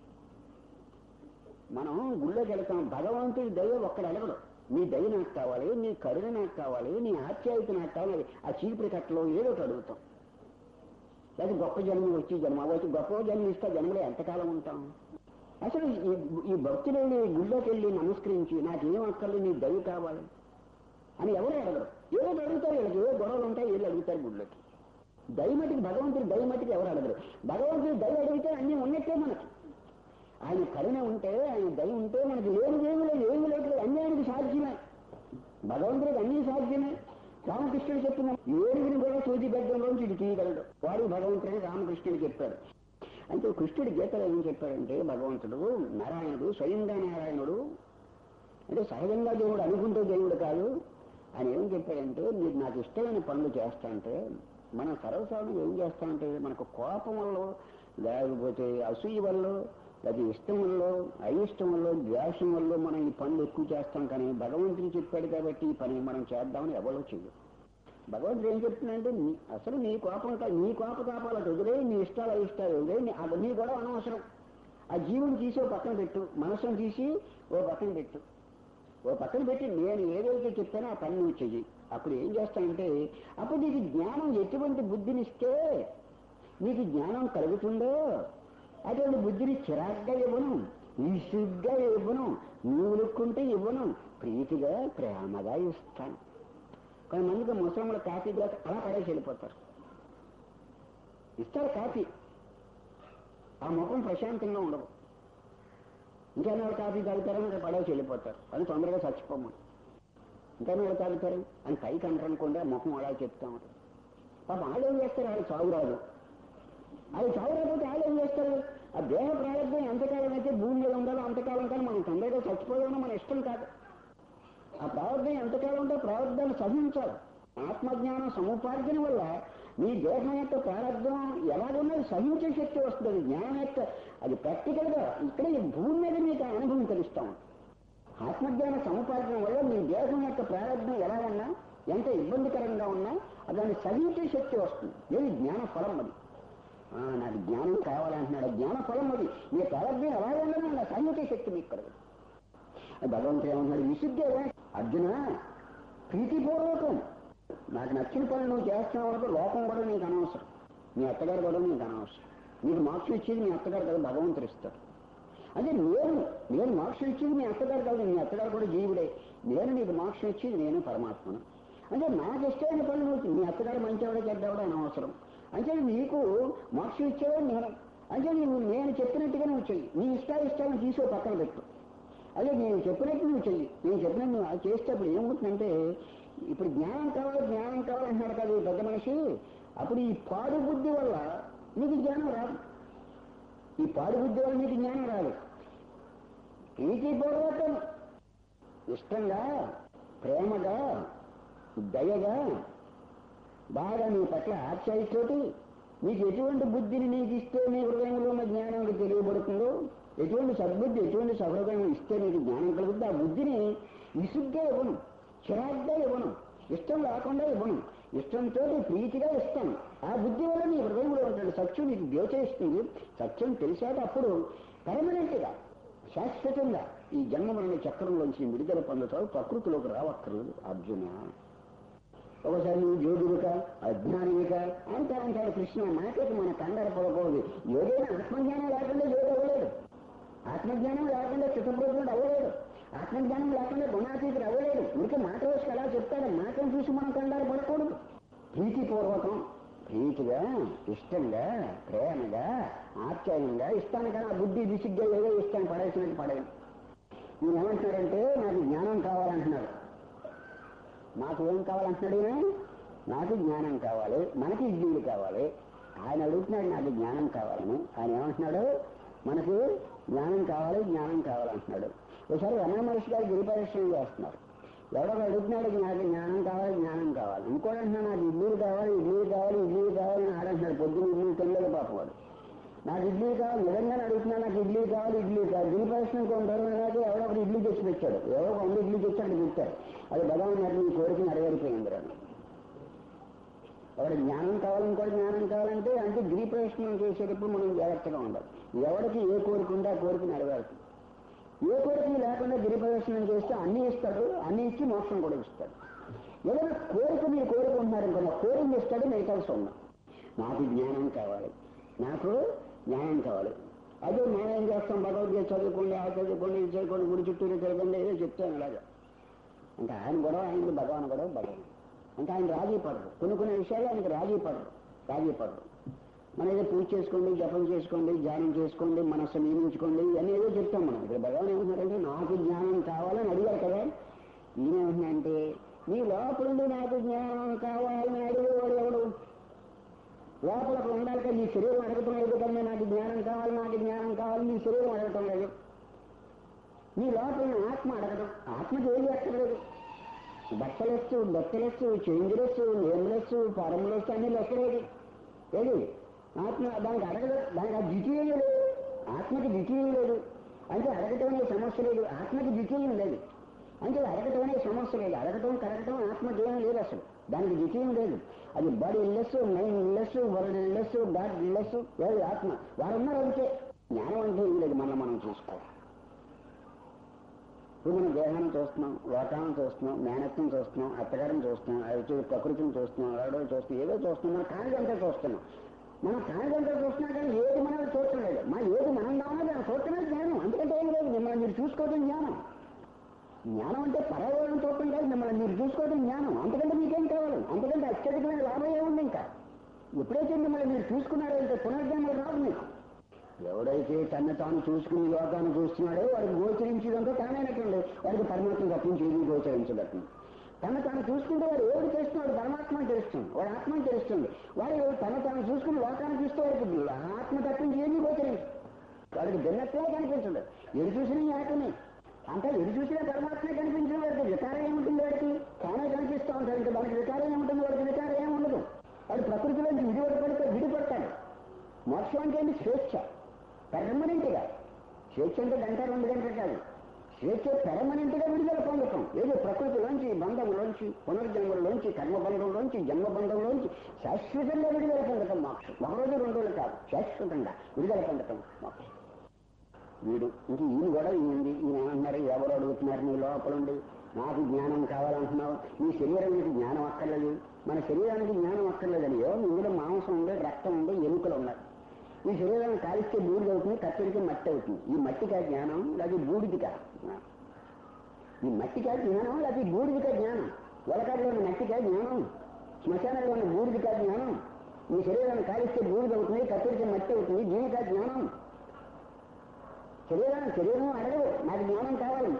మనం గుళ్ళోకి వెళ్తాం భగవంతుడి దయ ఒక్కడ అడగడు నీ దయ నాకు కావాలి నీ కరుణ నాకు కావాలి నీ ఆప్యాయత నాకు కావాలి ఆ చీపురు కట్టలో ఏదో ఒకటి అడుగుతాం లేదా గొప్ప జన్మ వచ్చి జన్మ వచ్చి గొప్ప జన్మ ఇస్తే జన్మలో ఎంతకాలం ఉంటాం అసలు ఈ ఈ భక్తులు వెళ్ళి గుళ్ళోకి వెళ్ళి నమస్కరించి నాకేం అక్కర్లేదు నీ దయ కావాలి అని ఎవరు అడగరు ఏదో ఒకటి అడుగుతారు వీళ్ళకి ఏదో గొడవలు ఉంటాయి వీళ్ళు అడుగుతారు గుళ్ళోకి దయమటికి భగవంతుడి దయమటికి ఎవరు అడగరు భగవంతుడి దయ అడిగితే అన్నీ ఉన్నట్టే మనకి ఆయన కరుణ ఉంటే ఆయన దయ ఉంటే మనకి లేని ఏమి లేదు ఏమి లేదు అన్నీ ఆయనకి సాధ్యమే భగవంతుడికి అన్నీ సాధ్యమే రామకృష్ణుడు చెప్పిన ఏడుగురిని కూడా సూచి బెడ్డంలోంచి ఇది తీయగలడు వాడు భగవంతుడిని రామకృష్ణుడు చెప్పాడు అంటే కృష్ణుడి గీతలో ఏం చెప్పాడంటే భగవంతుడు నారాయణుడు స్వయంగా నారాయణుడు అంటే సహజంగా దేవుడు అనుకుంటే దేవుడు కాదు ఆయన ఏం చెప్పాడంటే మీరు నాకు ఇష్టమైన పనులు చేస్తా అంటే మనం సర్వసాధారణం ఏం చేస్తామంటే మనకు కోపం వల్ల లేకపోతే అసూయ వల్ల లేదా ఇష్టం వల్ల అయిష్టం వల్ల ద్వేషం వల్ల మనం ఈ పనులు ఎక్కువ చేస్తాం కానీ భగవంతుడు చెప్పాడు కాబట్టి ఈ పని మనం చేద్దామని ఎవరో చెయ్యం భగవంతుడు ఏం చెప్తున్నాడంటే నీ- అసలు నీ కోపం కా- నీ కోపతాపాలకు వదిలే నీ ఇష్టాలు అయిష్టాలు వదిలే నీ- అవన్నీ కూడా అనవసరం ఆ జీవుని తీసి ఓ పక్కన పెట్టు మనసును తీసి ఓ పక్కన పెట్టు ఓ పక్కన పెట్టి నేను ఏదైతే చెప్పానో ఆ పని నువ్వు చెయ్యి అప్పుడు ఏం చేస్తానంటే అప్పుడు నీకు జ్ఞానం ఎటువంటి బుద్ధినిస్తే నీకు జ్ఞానం కలుగుతుందో అటువంటి బుద్ధిని చిరాగ్గా ఇవ్వను విసుగ్గా ఇవ్వను నువ్వు లుక్కుంటే ఇవ్వను ప్రీతిగా ప్రేమగా ఇస్తాను కొంతమందికి ముసలంలో కాఫీ గ్లాస్ అలా పడేసి వెళ్ళిపోతారు ఇస్తారు కాఫీ ఆ ముఖం ప్రశాంతంగా ఉండదు ఇంకా వాళ్ళు కాఫీ తాగుతారని అక్కడ పడేసి వెళ్ళిపోతారు అని తొందరగా చచ్చిపోమని ఇంకా వాళ్ళు తాగుతారు అని పైకి అంటారు అనుకోండి ఆ ముఖం అలా చెప్తా ఉంటారు పాపం వాళ్ళు ఏం చేస్తారు వాళ్ళు చావు రాదు అది చావు రాకపోతే వాళ్ళు ఏం చేస్తారు ఆ దేహ ప్రారంభం ఎంతకాలం అయితే భూమి మీద ఉండాలో అంతకాలం కానీ మనం తొందరగా చచ్చిపోదామని మన ఇష్టం కాదు ఆ ప్రారంభం ఎంతకాలం ఉంటే ప్రారంభాన్ని సహించాలి ఆత్మజ్ఞానం సముపార్జన వల్ల నీ దేహం యొక్క ప్రారంభం ఎలాగున్నది సహించే శక్తి వస్తుంది అది జ్ఞానం యొక్క అది ప్రాక్టికల్ గా ఇక్కడ ఈ భూమి మీద మీకు ఆ అనుభవం తెలుస్తాం ఆత్మజ్ఞాన సముపార్జన వల్ల మీ దేహం యొక్క ప్రారంభం ఎలా ఉన్నా ఎంత ఇబ్బందికరంగా ఉన్నా దాన్ని సహించే శక్తి వస్తుంది ఏది జ్ఞాన ఫలం అది ఆ, నాకు జ్ఞానం కావాలంటున్నాడు జ్ఞాన ఫలం అది మీ ప్రారంభం ఎలా ఉండదు నా సహించే శక్తి మీకు కలగదు భగవంతుడు ఏమంటున్నాడు విసుగ్గా అర్జున ప్రీతిపూర్వకం నాకు నచ్చిన పనులు నువ్వు చేస్తున్నావు అనుకో లోపం కూడా నీకు అనవసరం నీ అత్తగారు కూడా నీకు అనవసరం నీకు మోక్షం ఇచ్చేది మీ అత్తగారు కదా భగవంతుడు ఇస్తాడు అదే నేను నేను మోక్షం ఇచ్చేది మీ అత్తగారు కాదు మీ అత్తగారు కూడా జీవుడే నేను నీకు మోక్షం ఇచ్చేది నేను పరమాత్మను అంటే నాకు ఇష్టమైన పనులు నువ్వు మీ అత్తగారు మంచివాడే చెడ్డవాడే అనవసరం అంటే నీకు మోక్షం ఇచ్చేవాడు నేను అంటే నువ్వు నేను చెప్పినట్టుగా నువ్వు చెయ్యి నీ ఇష్ట ఇష్టాలను తీసుకో పక్కన పెట్టు అదే నేను చెప్పినట్టు నువ్వు చెయ్యి నేను చెప్పినట్టు నువ్వు అది చేసేటప్పుడు ఏమవుతుందంటే ఇప్పుడు జ్ఞానం కావాలి జ్ఞానం కావాలంటున్నాడు కదా ఈ పెద్ద మనిషి అప్పుడు ఈ పాడు బుద్ధి వల్ల నీకు జ్ఞానం రాదు ఈ పాడు బుద్ధి వల్ల నీకు జ్ఞానం రాదు ప్రీతిపూర్వకం ఇష్టంగా ప్రేమగా దయగా బాగా నీ పట్ల ఆశ్చర్యతోటి నీకు ఎటువంటి బుద్ధిని నీకు ఇస్తే నీ హృదయంలో ఉన్న జ్ఞానం తెలియబడుతుందో ఎటువంటి సద్బుద్ధి ఎటువంటి సహృదయం ఇస్తే నీకు జ్ఞానం కలుగుతుంది ఆ బుద్ధిని విసుగ్గా ఇవ్వను చిరాగ్గా ఇవ్వను ఇష్టం లేకుండా ఇవ్వను ఇష్టంతో ప్రీతిగా ఇస్తాను ఆ బుద్ధి వల్ల నీ హృదయంలో ఉంటుంది సత్యం నీకు గోచరిస్తుంది సత్యం తెలిసాక అప్పుడు పర్మనెంట్గా శాశ్వతంగా ఈ జన్మమరణ చక్రంలోంచి విడుదల పొందుతావు ప్రకృతిలోకి రావక్కర్లేదు అర్జున ఒకసారి నువ్వు యోగుడిక అజ్ఞానిక అంటా అంటాడు కృష్ణ మాటకి మన కంగారు పడకూడదు ఏదైనా ఆత్మజ్ఞానం లేకుండా యోగ అవ్వలేదు ఆత్మజ్ఞానం లేకుండా చిత్తప్రజ్ఞుడు అవ్వలేదు ఆత్మజ్ఞానం లేకుండా గుణాతీతుడు అవ్వలేదు ఇంకే మాట వచ్చి అలా చెప్తాడు మాటను చూసి మనం కంగారు పడకూడదు ప్రీతిపూర్వకం ప్రీతిగా ఇష్టంగా ప్రేమగా ఆశ్చర్యంగా ఇస్తాను కానీ ఆ బుద్ధి విసిగ్గా ఏదో ఇస్తాను పడేసినట్టు పడేది ఈయన ఏమంటున్నాడంటే నాకు జ్ఞానం కావాలంటున్నాడు నాకు ఏం కావాలంటున్నాడు ఈయన నాకు జ్ఞానం కావాలి మనకి ఇడ్లీలు కావాలి ఆయన అడుగుతున్నాడు నాకు జ్ఞానం కావాలని ఆయన ఏమంటున్నాడు మనకి జ్ఞానం కావాలి జ్ఞానం కావాలంటున్నాడు ఒకసారి రమణ మహర్షి గారు గిరిపరిశ్రమ చేస్తున్నారు ఎవడో ఒకడు అడుగుతున్నాడు నాకు జ్ఞానం కావాలి జ్ఞానం కావాలి ఇంకోటి అంటున్నాడు నాకు ఇడ్లీలు కావాలి ఇడ్లీలు కావాలి ఇడ్లీలు కావాలి అని ఆడంటున్నాడు పొద్దున్న ఇడ్లీలు తినలేదు పాపం వాడు నాకు ఇడ్లీ కావాలి నిజంగానే అడుగుతున్నాను నాకు ఇడ్లీ కావాలి ఇడ్లీ కావాలి గిరి పరిశ్రమ కొంత రోజులు ఎవడో ఒకటి ఇడ్లీ తెచ్చి పెట్టాడు ఎవరో వంద ఇడ్లీ తెచ్చి అక్కడ పెట్టారు అది భగవాన్ నాకు నీ కోరిక నెరవేరిపోయింది రాను ఎవరి జ్ఞానం కావాలి ఇంకోటి జ్ఞానం కావాలంటే అంటే గిరి ప్రదర్శనం చేసేటప్పుడు మనం జాగ్రత్తగా ఉండాలి ఎవరికి ఏ కోరిక ఉంటే ఆ కోరిక నెరవేరుతుంది ఏ కోరిక లేకుండా గిరి ప్రదర్శనం చేస్తే అన్ని ఇస్తాడు అన్ని ఇచ్చి మోక్షం కూడా ఇస్తాడు ఏదైనా కోరిక మీరు కోరుకుంటున్నారు అనుకున్న కోరిక ఇస్తాడు మిగతా సున్నా నాకు జ్ఞానం కావాలి నాకు జ్ఞానం కావాలి అదే మనం ఏం చేస్తాం భగవద్గీత చదువుకోండి ఆ చదువుకోండి ఇది చదువుకోండి గుడి చుట్టూరు తిరగండి ఏదో చెప్తాను అలాగా ఇంకా ఆయన గొడవ ఆయన భగవాన్ గొడవ భగవాన్ ఇంకా ఆయన రాజీ పడరు కొన్ని కొన్ని విషయాలు ఆయనకి రాజీ పడరు రాజీ పడరు మనం ఏదో పూజ చేసుకోండి జపం చేసుకోండి ధ్యానం చేసుకోండి మనస్సు నియమించుకోండి ఇవన్నీ ఏదో చెప్తాం మనం ఇక్కడ భగవాన్ ఏమంటున్నారంటే నాకు జ్ఞానం కావాలని అడిగారు కదా ఈయన ఏమంటున్నారంటే నీ లోపల నాకు జ్ఞానం కావాలని అడిగేవాడు ఎవడు లోపల ఉండాలి కదా నీ శరీరం అడగటం లేదు కదా నాకు జ్ఞానం కావాలి నాకు జ్ఞానం కావాలి నీ శరీరం అడగటం లేదు నీ లోపల ఉన్న ఆత్మ అడగడం ఆత్మకి ఏది ఎక్కర్లేదు బట్టలెస్సు బట్టలెస్సు చేంజ్లెస్సు నేమ్లెస్సు పరములెస్సు అన్ని లెక్కలేదు ఏది ఆత్మ దానికి అడగదు దానికి ఆ ద్వితీయం లేదు ఆత్మకి ద్వితీయం లేదు అంటే అడగటం అనే సమస్య లేదు ఆత్మకి ద్వితీయం లేదు అంటే అడగటం అనే సమస్య లేదు అడగటం కరగటం ఆత్మకి ఏమీ లేదు అసలు దానికి ద్వితీయం లేదు అది బాడీ ఇల్లెస్ మైండ్ ఇల్లెస్ వరల్డ్ ఇల్లెస్ గాడ్ ఇల్లెస్ లేదు ఆత్మ వారు ఉన్నారు అంతే జ్ఞానం అంటే ఏం లేదు మనం మనం చూసుకోవాలి ఇప్పుడు మనం దేహాన్ని చూస్తున్నాం లోకాలను చూస్తున్నాం మేనత్వం చూస్తున్నాం అత్తగారిని చూస్తున్నాం అది ప్రకృతిని చూస్తున్నాం ఎవడో చూస్తున్నాం ఏదో చూస్తున్నాం మన కానిదంతా చూస్తున్నాం మనం కానిదంతా చూస్తున్నాం కానీ ఏది మనం చూడటం లేదు మా ఏది మనం కావాలో దాన్ని చూడటమే జ్ఞానం అందుకంటే ఏం లేదు మిమ్మల్ని మీరు చూసుకోవడం జ్ఞానం జ్ఞానం అంటే పర్యావరణం చూడటం కాదు మిమ్మల్ని మీరు చూసుకోవడం జ్ఞానం అంతకంటే మీకేం కావాలి అంతకంటే అత్యధికమైన లాభం ఏముంది ఇంకా ఎప్పుడైతే మిమ్మల్ని మీరు చూసుకున్నారంటే పునర్జన్మలు రాదు మీకు ఎవడైతే తన తాను చూసుకుని లోకాన్ని చూస్తున్నాడో వాడికి గోచరించడంతో తానైనట్టుండే వాడికి పరమాత్మ తప్పించి ఏది గోచరించబట్టింది తన తాను చూసుకుంటే వాడు ఏడు చేస్తున్నాడు పరమాత్మ అని తెలుస్తుంది వాడు ఆత్మ అని తెలుస్తుంది వాడు తన తాను చూసుకుని లోకాన్ని చూస్తే వాడికి ఆత్మ తప్పించి ఏమీ గోచరించు వాడికి భిన్నత్వే కనిపించదు ఎడు చూసిన ఆత్మే అంటే ఎడు చూసినా పరమాత్మే కనిపించిన వాడికి వికారం ఏముంటుంది వాడికి తానే కనిపిస్తూ ఉంటాడు ఇంకా దానికి వికారం ఏముంటుంది వాడికి వికారం ఏముండదు వాడు ప్రకృతిలోంచి విడిపడిపడితే విడిపడతాడు మోక్షం అంటే ఏంటి స్వేచ్ఛ పెర్మనెంట్ గా స్వేచ్ఛ అంటే గంట రెండు గంటలు కాదు స్వేచ్ఛ పెర్మనెంట్ గా విడుదల పొందటం ఏదో ప్రకృతిలోంచి బంధంలోంచి పునర్జన్మలోంచి కర్మబంధంలోంచి జన్మబంధంలోంచి శాశ్వతంగా విడుదల పొందటం మోక్షం ఒక రోజు రెండు రోజులు కాదు శాశ్వతంగా విడుదల పొందటం మోక్షం వీడు ఇంక ఈయన కూడా ఈయనది ఈయన ఏమన్నారు ఎవరు అడుగుతున్నారు నీ లోపల ఉండి నాకు జ్ఞానం కావాలంటున్నావు నీ శరీరానికి జ్ఞానం అక్కర్లేదు మన శరీరానికి జ్ఞానం అక్కర్లేదని ఏమో ఇందులో మాంసం ఉంది రక్తం ఉంది ఎముకలు ఉన్నాయి ఈ శరీరాన్ని కాలిస్తే బూడిద అవుతుంది కత్తిరితే మట్టి అవుతుంది ఈ మట్టికా జ్ఞానం లేదా బూడిదికా జ్ఞానం ఈ మట్టికా జ్ఞానం లేదా బూడిదికా జ్ఞానం వలకాడులో ఉన్న మట్టికా జ్ఞానం శ్మశానంలో ఉన్న బూడిదికా జ్ఞానం ఈ శరీరాన్ని కాలిస్తే బూడిద అవుతుంది కత్తిరితే మట్టి అవుతుంది దీనికా జ్ఞానం శరీరాన్ని శరీరం అడగదు నాకు జ్ఞానం కావాలి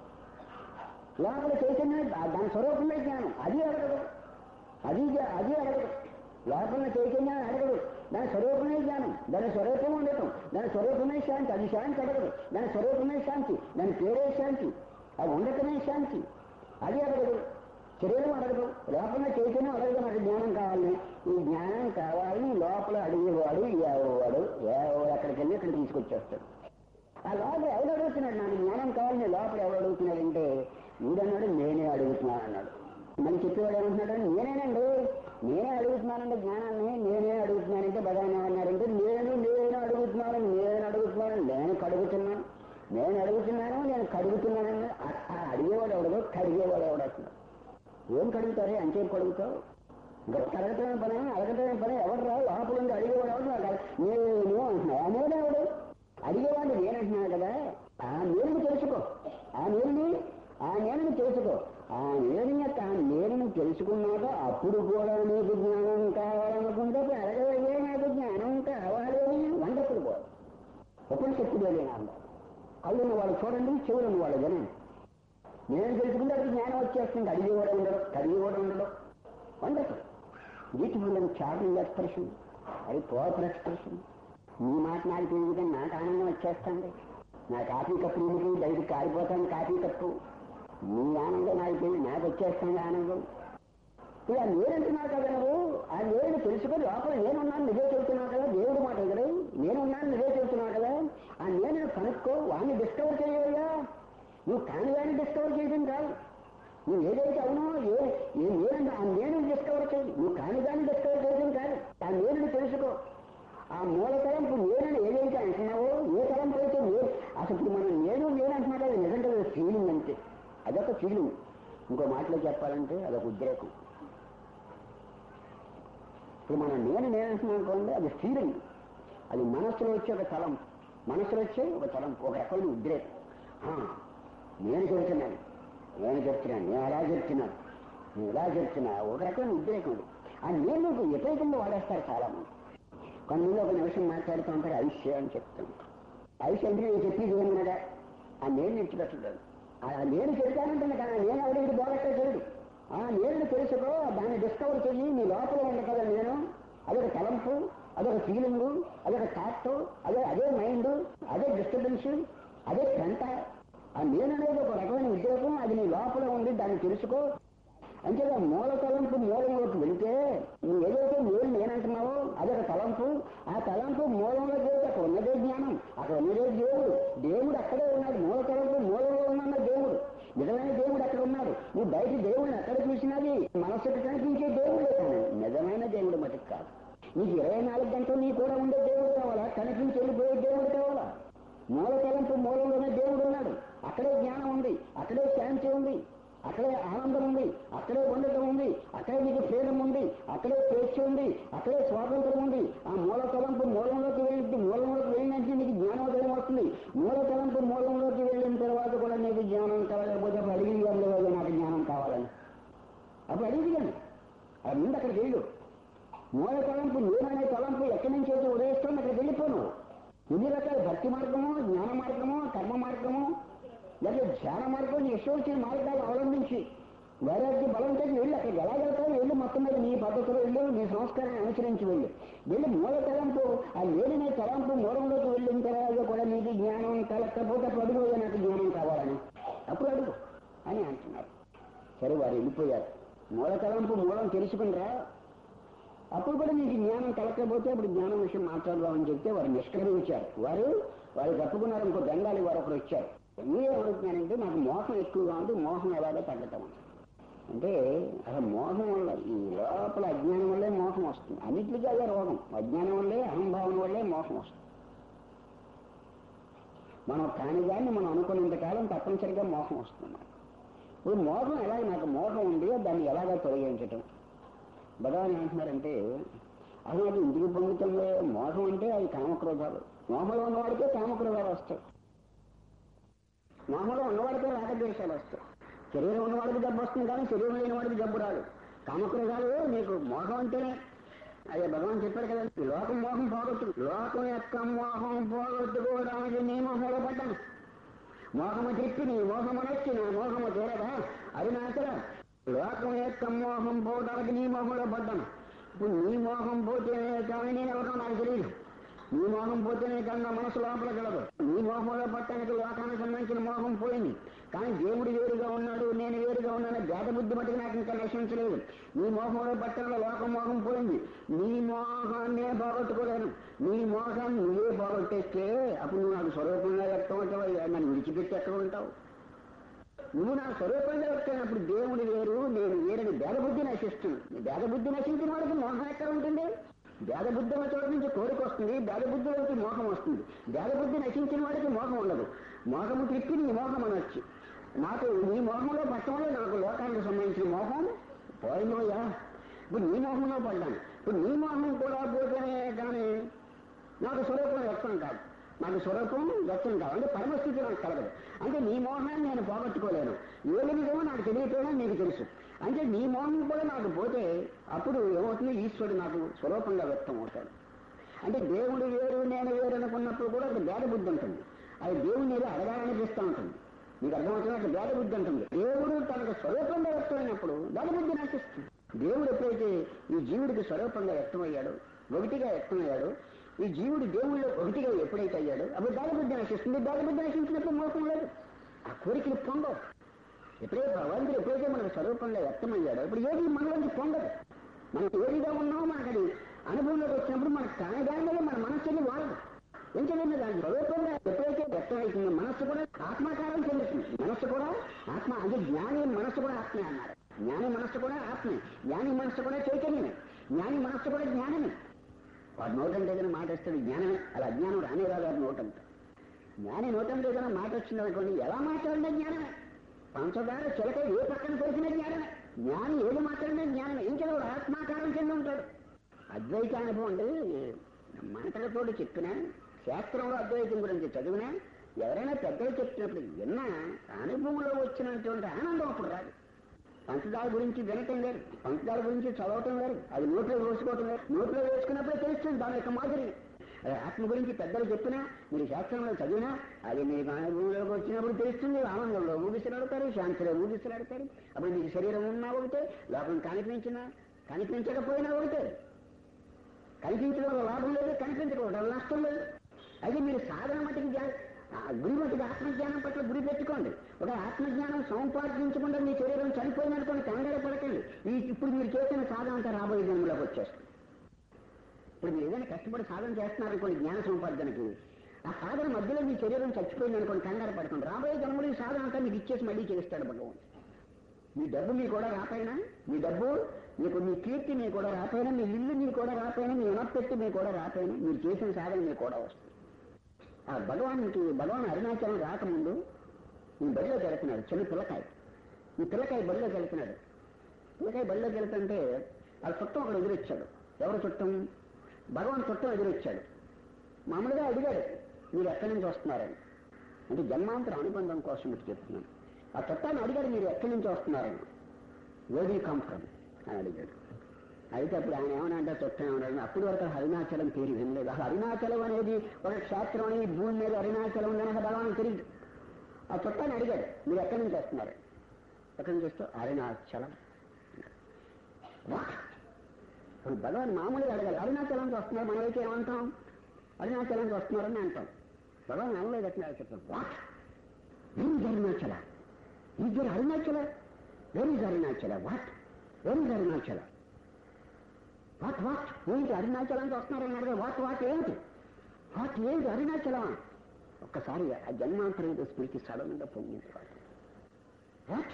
లోపల చైతన్యం దాని స్వరూపమే జ్ఞానం అది అడగదు అది జ్ఞా- అది అడగదు లోపల చైతన్యాన్ని అడగదు దాని స్వరూపమే జ్ఞానం దాని స్వరూపం ఉండటం దాని స్వరూపమే శాంతి అది శాంతి అడగదు దాని స్వరూపమే శాంతి దాని పేరే శాంతి అది ఉండటమే శాంతి అది అడగదు శరీరం అడగదు లోపల చైతన్యం అడగదు నాకు జ్ఞానం కావాలని ఈ జ్ఞానం కావాలని లోపల అడిగేవాడు ఎవడు ఎవడు ఎక్కడికి వెళ్ళి ఇక్కడ తీసుకొచ్చేస్తాడు ఆ లోపల ఎవడు అడుగుతున్నాడు నాకు జ్ఞానం కావాలని లోపల ఎవడు అడుగుతున్నాడంటే వీడన్నాడు నేనే అడుగుతున్నాను అన్నాడు మళ్ళీ చెప్పేవాడు ఏమంటున్నాడు నేనేనండి నేనే అడుగుతున్నానండి జ్ఞానాన్ని నేనే అడుగుతున్నానంటే భగవాన్ ఏమన్నారంటే నేను నేను అడుగుతున్నాను నేను అడుగుతున్నాను నేను కడుగుతున్నాను నేను అడుగుతున్నాను నేను కడుగుతున్నాను ఆ- ఆ అడిగేవాడు ఎవడదో కడిగేవాడు ఎవడు అసలు ఏం కడుగుతారే అంచేం కడుగుతావు ఇంకా కడగటమే పని అడగటమే పని ఎవరు రా లోపల ఉండి అడిగేవాడు ఎవడు నాకు అడగ- నేను అంటున్నావు ఆ నేనేవాడు అడిగేవాడు నేనంటున్నాను కదా ఆ నేను తెలుసుకో ఆ నేరుని ఆ నేనుని తెలుసుకో ఆ నేను యొక్క ఆ నేనుని తెలుసుకున్నాక అప్పుడు కూడా నీకు జ్ఞానం కావాలనుకుంటే అడగవే నాకు జ్ఞానం కావాలి అని వండకుడు పోదు ఉపనిషత్తుడే లేనా కళ్ళు ఉన్న వాళ్ళు చూడండి చెవులు ఉన్న వాళ్ళు జనం నేను తెలుసుకుంటే అది జ్ఞానం వచ్చేస్తుంది అడిగి కూడా ఉండడు కడిగి కూడా ఉండడు wonderful beautiful and charming expression అది పవర్ఫుల్ ఎక్స్ప్రెషన్ మీ మాట నాకు తెలియదు నాకు ఆనందం వచ్చేస్తుంది నా కాఫీ కప్పు నీకు బయట కారిపోతాను కాఫీ కప్పు మీ ఆనందం నాకు తెలియదు నాకు వచ్చేస్తుంది ఆనందం ఇక నేనంటున్నావు కదా నువ్వు ఆ నేను తెలుసుకొని లోపల నేనున్నాను నిజే చెబుతున్నావు కదా దేవుడు మాట కదా నేనున్నాను నిజే చెబుతున్నావు కదా ఆ నేను కనుక్కో వాడిని డిస్కవర్ చేయవయ్యా నువ్వు కాని వాడిని డిస్కవర్ చేయడం కాదు నువ్వు ఏదైతే అవునో ఏ ఏ నేను ఆ నేను డిస్కవర్ చేయి నువ్వు కాని దాన్ని డిస్కవర్ చేయడం కాదు ఆ నేను తెలుసుకో ఆ మూల తలంపు నేనని ఏదైతే అంటున్నావో ఏ తలంపు అయితే నేను అసలు ఇప్పుడు మనం నేను నేను అంటున్నా కదా నిజంగా ఫీలింగ్ అంతే అదొక ఫీలింగ్ ఇంకో మాటలో చెప్పాలంటే అదొక ఉద్రేకం ఇప్పుడు మనం నేను నేను అంటున్నాం అనుకోండి అది ఫీలింగ్ అది మనస్సులో వచ్చే ఒక తలం మనస్సులో వచ్చే ఒక తలం ఒక రకమైన ఉద్రేకం ఆ, నేను చెబుతున్నాను నేను చెప్తున్నాను నేను అలా చెప్తున్నాను నేను ఇలా చెప్తున్నా ఒక రకమైన ఉద్రేకం అది ఆ నేను వ్యతిరేకంగా వాడేస్తారు చాలా మంది కొంతమంది ఒక నిమిషం మాట్లాడుతూ ఉంటారు ఐశ్య అని చెప్తాను ఐశ్య అంటే నేను చెప్పేది ఏమన్నదా ఆ నేను విడిచిపెట్టలేదు ఆ నేను చెప్తానంటున్నా కానీ నేను ఎవరికి బోగట్టే చేయడు ఆ నేను తెలుసుకో దాన్ని డిస్కవర్ చెయ్యి నీ లోపల ఉంది కదా నేను అదొక తలంపు అదొక ఫీలింగ్ అదొక థాట్ అదే అదే మైండ్ అదే డిస్టర్బెన్స్ అదే గంట ఆ నేను అనేది ఒక రకమైన ఉద్యోగం అది నీ లోపల ఉంది దాన్ని తెలుసుకో అంతేగా మూల తలంపు మూలంలోకి వెళితే నువ్వు ఏదైతే నేను నేనంటున్నావో అదొక తలంపు ఆ తలంపు మూలంలోకి వెళ్తే అక్కడ ఉన్నదే జ్ఞానం అక్కడ ఉన్నదే దేవుడు దేవుడు అక్కడే ఉన్నాడు మూల తలంపు మూలంలో ఉన్న దేవుడు నిజమైన దేవుడు అక్కడ ఉన్నాడు నువ్వు బయట దేవుడిని ఎక్కడ చూసినది మనసుకు కనిపించే దేవుడే కానీ నిజమైన దేవుడు మటుకు కాదు నీకు ఇరవై నాలుగు గంటలు నీ కూడా ఉండే దేవుడు కావాలా కనిపించి వెళ్ళిపోయే దేవుడు కావాలా మూల తలంపు మూలంలోనే దేవుడు ఉన్నాడు అక్కడే జ్ఞానం ఉంది అక్కడే శాంతి ఉంది అక్కడే ఆనందం ఉంది అక్కడే ఉండటం ఉంది అక్కడే నీకు ఫ్రీడమ్ ఉంది అక్కడే స్వేచ్ఛ ఉంది అక్కడే స్వాతంత్రం ఉంది ఆ మూల తలంపు మూలంలోకి వెళ్ళి మూలంలోకి వెళ్ళినంటే నీకు జ్ఞానోదయం వస్తుంది మూల తలంపు మూలంలోకి వెళ్ళిన తర్వాత కూడా నీకు జ్ఞానం కలగకపోతే అప్పుడు అడిగి లేదు నాకు జ్ఞానం కావాలని అప్పుడు అడిగి కానీ అది ముందు అక్కడికి వెళ్ళు మూల తలంపు నేననే తలంపు ఎక్కడి నుంచి అయితే ఉదయిస్తుంది అక్కడికి వెళ్ళిపోను ఎన్ని రకాల భక్తి మార్గము జ్ఞాన మార్గము కర్మ మార్గము లేదా ధ్యాన మార్గం నీ ఇష్టం వచ్చిన మార్గాలు అవలంబించి వైరాగ్య బలంతో వెళ్ళి అక్కడికి ఎలా వెళ్తావు వెళ్ళి మొత్తం మీద నీ పద్ధతిలో వెళ్ళు నీ సంస్కారాన్ని అనుసరించి వెళ్ళి వెళ్ళి మూల తలంపు ఆ లేనినే తలంపు మూలంలోకి వెళ్ళిన తర్వాత కూడా నీకు జ్ఞానం కలగకపోతే అప్పుడు అడుగు "అయ్యా, నాకు జ్ఞానం కావాలని అప్పుడు అడుగు అని అంటున్నారు సరే వారు వెళ్ళిపోయారు మూల తలంపు మూలం తెలుసుకునిరా అప్పుడు కూడా నీకు జ్ఞానం కలగకపోతే అప్పుడు జ్ఞానం విషయం మాట్లాడదామని చెప్తే వారు నిష్క్రమించారు వారు వారు తప్పుకున్నారు ఇంకో బెంగాలీ వారు ఒకరు వచ్చారు ఏమడుగుతున్నానంటే నాకు మోహం ఎక్కువగా ఉంది మోహం ఎలాగో తగ్గటం అంటే అసలు మోహం వల్ల ఈ లోపల అజ్ఞానం వల్లే మోహం వస్తుంది అన్నిటికీ అదే రోగం అజ్ఞానం వల్లే అహంభావం వల్లే మోహం వస్తుంది మనం కానిదాన్ని మనం అనుకున్నంత కాలం తప్పనిసరిగా మోహం వస్తుంది మనకు. ఇప్పుడు మోహం ఎలాగ నాకు మోహం ఉంది దాన్ని ఎలాగ తొలగించటం భగవాన్ ఏమంటున్నారంటే అసలు అది ఇంటికి పొందుతుంది మోహం అంటే అది కామక్రోధాలు మోహంలో ఉన్నవాడికే కామక్రోధాలు వస్తాయి మోహంలో ఉన్నవాడికే రాగద్వేషాలు వస్తాయి శరీరం ఉన్నవాడికి జబ్బు వస్తుంది కానీ శరీరం లేని వాడికి జబ్బు రాదు కామక్రోధాలు నీకు మోహం అంటేనే అదే భగవాన్ చెప్పాడు కదా ఈ లోకం మోహం పోగొట్టు లోకం యొక్క మోహం పోగొట్టుకోవడానికి నీ మోహంలో పడ్డాను మోహము చెప్పి నీ మోహము నచ్చి నా మోహము తీరదా అది నాచరా లోకం యొక్క మోహం పోవడానికి నీ మోహంలో పడ్డాను ఇప్పుడు నీ మోహం పోతేనే కానీ నేను ఎవరో నాకు తెలియదు నీ మోహం పోతేనే కానీ నా మనసు లోపల గలదు నీ మోహంలో పట్టడానికి లోకానికి సంబంధించిన మోహం పోయింది కానీ దేవుడు వేరుగా ఉన్నాడు నేను వేరుగా ఉన్నాను భేద బుద్ధి మటుకు నాకు ఇంకా నశించలేదు నీ మోహంలో పట్టడంలో లోకం మోహం పోయింది నీ మోహాన్నే పోగొట్టుకోలేను నీ మోహం నువ్వే పోగొట్టేస్తే అప్పుడు నువ్వు నాకు స్వరూపంగా వ్యక్తం అవుతావు నన్ను విడిచిపెట్టి ఎక్కడ ఉంటావు నువ్వు నా స్వరూపంగా వచ్చినప్పుడు దేవుడు వేరు నేను వేరని భేదబుద్ధి నశిస్తుంది భేదబుద్ధి నశించిన వాడికి మోహం ఎక్కడ ఉంటుంది భేదబుద్ధి ఉన్న చోట నుంచి కోరిక వస్తుంది భేదబుద్ధిలోకి మోహం వస్తుంది భేదబుద్ధి నశించిన వాడికి మోహం ఉండదు మోహము తిప్పి నీ మోహం అనొచ్చు నాకు నీ మోహంలో పట్టడంలో నాకు లోకానికి సంబంధించిన మోహం పోయిందోయ్యా ఇప్పుడు నీ మోహంలో పడ్డాను ఇప్పుడు నీ మోహం కూడా పోతేనే కానీ నాకు స్వరూపం వ్యక్తం కాదు నాకు స్వరూపం వ్యక్తం కాదు అంటే పరమస్థితి నాకు కలగదు అంటే నీ మోహాన్ని నేను పోగొట్టుకోలేను ఏమినిదేమో నాకు తెలియకపోయినా నీకు తెలుసు అంటే నీ మోహం కూడా నాకు పోతే అప్పుడు ఏమవుతుంది ఈశ్వరుడు నాకు స్వరూపంగా వ్యక్తం అవుతాడు అంటే దేవుడు వేరు నేను వేరు అనుకున్నప్పుడు కూడా ఒక భేద బుద్ధి ఉంటుంది అది దేవుని మీద అడగాలనిపిస్తూ ఉంటుంది మీకు అర్థమవుతున్నట్టు భేద బుద్ధి ఉంటుంది దేవుడు తనకు స్వరూపంగా వ్యక్తమైనప్పుడు భేద బుద్ధి నశిస్తుంది దేవుడు ఎప్పుడైతే ఈ జీవుడికి స్వరూపంగా వ్యక్తమయ్యాడు ఒకటిగా వ్యక్తమయ్యాడు ఈ జీవుడు దేవుళ్ళు ఒకటిగా ఎప్పుడైతే అయ్యాడో అప్పుడు భేదబుద్ధి నశిస్తుంది భేదబుద్ధి నశించినప్పుడు మోసం లేదు ఆ కోరికలు పొందవు ఎప్పుడైతే భగవంతుడు ఎప్పుడైతే మనకు స్వరూపంగా వ్యక్తమయ్యాడో ఇప్పుడు ఏది మనలోంచి పొందదు మనం ఏదిగా ఉన్నామో మనకు అది అనుభవంలోకి వచ్చినప్పుడు మనకు కాని దాని మీద మన మనస్సుని వాడదు ఎందుకంటే దాని స్వరూపంగా ఎప్పుడైతే వ్యక్తమవుతుందో మనస్సు కూడా ఆత్మాకారం చెందుతుంది మనస్సు కూడా ఆత్మ అంటే జ్ఞాని మనస్సు కూడా ఆత్మే అన్నారు జ్ఞాని మనస్సు కూడా ఆత్మే జ్ఞాని మనస్సు కూడా చైతన్యమే జ్ఞాని మనస్సు కూడా జ్ఞానమే వాడు నోటంటే ఏదైనా మాట వస్తాడు జ్ఞానమే అలా అజ్ఞానం రానే రాదు వాడు నోటంట జ్ఞాని నోటంటే ఏదైనా మాట వచ్చింది అనుకోండి ఎలా మాట్లాడినా జ్ఞానమే పంచదార చిలక ఏ పక్కన తెలిసిన జ్ఞానమే జ్ఞాని ఏది మాట్లాడినా జ్ఞానమే ఇంకా వాడు ఆత్మాకారం చెంది ఉంటాడు అద్వైత అనుభవం అంటే మాటలతోటి చెప్పినా శాస్త్రంలో అద్వైతం గురించి చదివినా ఎవరైనా పెద్దలు చెప్పినప్పుడు విన్నా అనుభవంలో వచ్చినటువంటి ఆనందం అప్పుడు రాదు పంచదార గురించి వినటం లేదు పంచదార గురించి చదవటం లేదు అది నోట్లో వేసుకోవటం లేదు నోట్లో వేసుకున్నప్పుడే తెలుస్తుంది దాని యొక్క మాదిరి అది ఆత్మ గురించి పెద్దలు చెప్పినా మీరు శాస్త్రంలో చదివినా అది మీకు అనుభవంలోకి వచ్చినప్పుడు తెలుస్తుంది ఆనందంలో ఊగిసలాడతారు శాంతిలో ఊగిసలాడతారు అప్పుడు మీకు శరీరం ఉన్నా ఒకటే లోపం కనిపించినా కనిపించకపోయినా ఒకటే కనిపించడం వల్ల లాభం లేదు కనిపించడం వల్ల నష్టం లేదు అయితే మీరు సాధన మటుకు జ్ఞా- ఆ గురి మటుకు ఆత్మజ్ఞానం పట్ల గురి పెట్టుకోండి ఒక ఆత్మజ్ఞానం సముపార్జించకుండా మీ శరీరం చనిపోయిందనుకోండి కంగారు పడకండి ఈ ఇప్పుడు మీరు చేసిన సాధన అంతా రాబోయే జన్మలోకి వచ్చేస్తుంది ఇప్పుడు మీరు ఏదైనా కష్టపడి సాధన చేస్తున్నారనుకోండి జ్ఞాన సముపార్జనకి ఆ సాధన మధ్యలో మీ శరీరం చచ్చిపోయింది అనుకోండి కంగారు పడకండి రాబోయే జన్మలో ఈ సాధన అంతా మీకు ఇచ్చేసి మళ్ళీ చేస్తాడు భగవంతుడు మీ డబ్బు మీ కూడా రాపోయినా మీ డబ్బు మీకు మీ కీర్తి మీ కూడా రాపోయినా మీ ఇల్లు మీ కూడా రాపోయినా మీ ఉనపెట్టి మీ కూడా రాపోయినా మీరు చేసిన సాధన మీకు కూడా వస్తుంది ఆ భగవానికి భగవాన్ అరుణాచలం రాకముందు ఈ బడిలోకి వెళ్తున్నాడు చిన్న పిల్లకాయ ఈ పిల్లకాయ బడిలోకి వెళ్తున్నాడు పిల్లకాయ బడిలోకి వెళ్తుంటే వాళ్ళ చుట్టం ఒకడు ఎదురొచ్చాడు ఎవరు చుట్టం భగవాన్ చుట్టం ఎదురొచ్చాడు మామూలుగా అడిగాడు మీరు ఎక్కడి నుంచి వస్తున్నారని అంటే జన్మాంతర అనుబంధం కోసం మీకు చెప్తున్నాను ఆ చుట్టాన్ని అడిగాడు మీరు ఎక్కడి నుంచి వస్తున్నారని వేడి కంఫరం అని అడిగాడు అయితే అప్పుడు ఆయన ఏమన్నా అంటే చుట్టం ఏమన్నాడు అప్పుడు వరకు అరుణాచలం పేరు వినలేదు అసలు అరుణాచలం అనేది ఒక క్షేత్రం అని ఈ భూమి మీద అరుణాచలం ఉందని అసలు భగవాన్ తెలియదు ఆ చుట్టాన్ని అడిగాడు మీరు ఎక్కడి నుంచి వస్తున్నారు ఎక్కడి నుంచి వస్తూ అరుణాచలం వాట్ ఇప్పుడు భగవాన్ మామూలుగా అడగాలి అరుణాచలంకి వస్తున్నారు మనమైతే ఏమంటాం అరుణాచలంకి వస్తున్నారని అంటాం భగవాన్ అనలేదు ఎట్లా చెప్తాం what is Arunachala is Arunachala where is Arunachala what where is Arunachala what what ఏంటి అరుణాచలానికి వస్తున్నారన్నారు వాట్ వాట్ ఏంటి వాట్ ఏంటి అరుణాచలం ఒక్కసారి ఆ జన్మాంతరం ఏదో స్మృతి సడన్గా పొంగింది what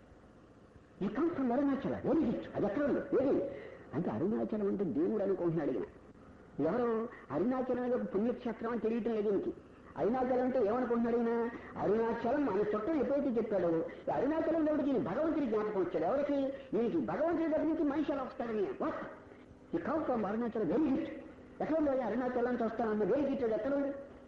he come from Arunachala where is it అది ఎక్కడ ఉంది ఏది అంటే అరుణాచలం అంటే దేవుడు అనుకుంటున్నాడు ఈయన ఎవరు అరుణాచలం అనేది ఒక పుణ్యక్షేత్రం అని తెలియటం లేదు ఈయనకి అరుణాచలం అంటే ఏమనుకుంటున్నాడు ఈయన అరుణాచలం మన చుట్టం ఎప్పుడైతే చెప్పాడు ఈ అరుణాచలం ఎవరికి ఈయన భగవంతుడి జ్ఞాపకం వచ్చాడు ఎవరికి ఈయనకి భగవంతుడి దగ్గర నుంచి మనిషి ఎలా వస్తాడని what he come from Arunachalam where is it ఎక్కడ ఉంది అరుణాచలం నుంచి వస్తానన్న వెరీ గిట్ అది ఎక్కడ ఉంది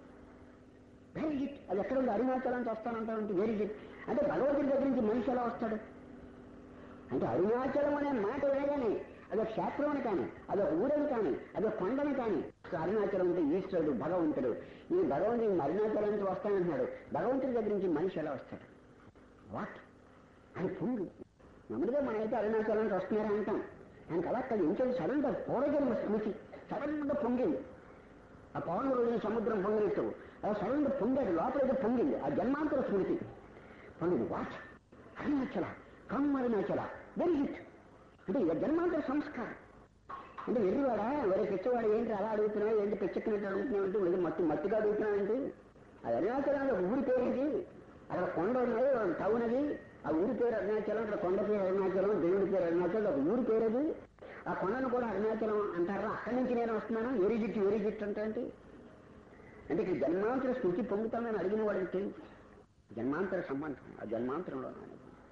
వెరీ గిట్ అది ఎక్కడ ఉంది అరుణాచలం నుంచి వస్తానంటామంటే వెరీ గిట్ అంటే భగవంతుడి దగ్గర నుంచి మనిషి ఎలా వస్తాడు అంటే అరుణాచలం అనే మాట వినగానే అదొక క్షేత్రం అని కానీ అదొక ఊరని కానీ అదొక కొండని కానీ అరుణాచలం అంటే ఈశ్వరుడు భగవంతుడు ఈ భగవంతుడు అరుణాచలం నుంచి వస్తానంటున్నాడు భగవంతుడి దగ్గర నుంచి మనిషి ఎలా వస్తాడు వాట్ అని పొంగు మామూలుగా మనమైతే అరుణాచలం నుంచి వస్తున్నారా అంటాం దానికి అలా కాదు ఇంకేది సడన్ గా పూర్వజన్మ స్మృతి సడన్ గా పొంగింది ఆ పవన్ రోజున సముద్రం పొంగినట్టు అలా సడన్ గా పొంగేది లోపలైతే పొంగింది ఆ జన్మాంతర స్మృతి పొంగింది what Arunachala come Arunachala where is it అంటే ఇక జన్మాంతర సంస్కారం అంటే వెర్రివాడా వరే పిచ్చవాడు ఏంటి అలా అడుగుతున్నావు ఏంటి పిచ్చెక్కినట్టు అడుగుతున్నావు అంటే లేదా మట్టి మట్టిగా అడుగుతున్నావు ఏంటి అది అరుణాచలం ఒక ఊరి పేరేంటి అక్కడ కొండ ఉన్నది ఒక టౌన్ అది ఆ ఊరి పేరు అరుణాచలం అక్కడ కొండ పేరు అరుణాచలం దేవుడి పేరు అరుణాచలం ఒక ఊరి పేరు అది ఆ కొండను కూడా అరుణాచలం అంటారా అక్కడి నుంచి నేను వస్తున్నాను ఎరిజిట్ ఎరిజిట్ అంటే ఏంటి? అంటే ఇక్కడ జన్మాంతర స్మృతి పొందుతామని అడిగిన వాడంటే జన్మాంతర సంబంధం ఆ జన్మాంతరంలో అనుబంధం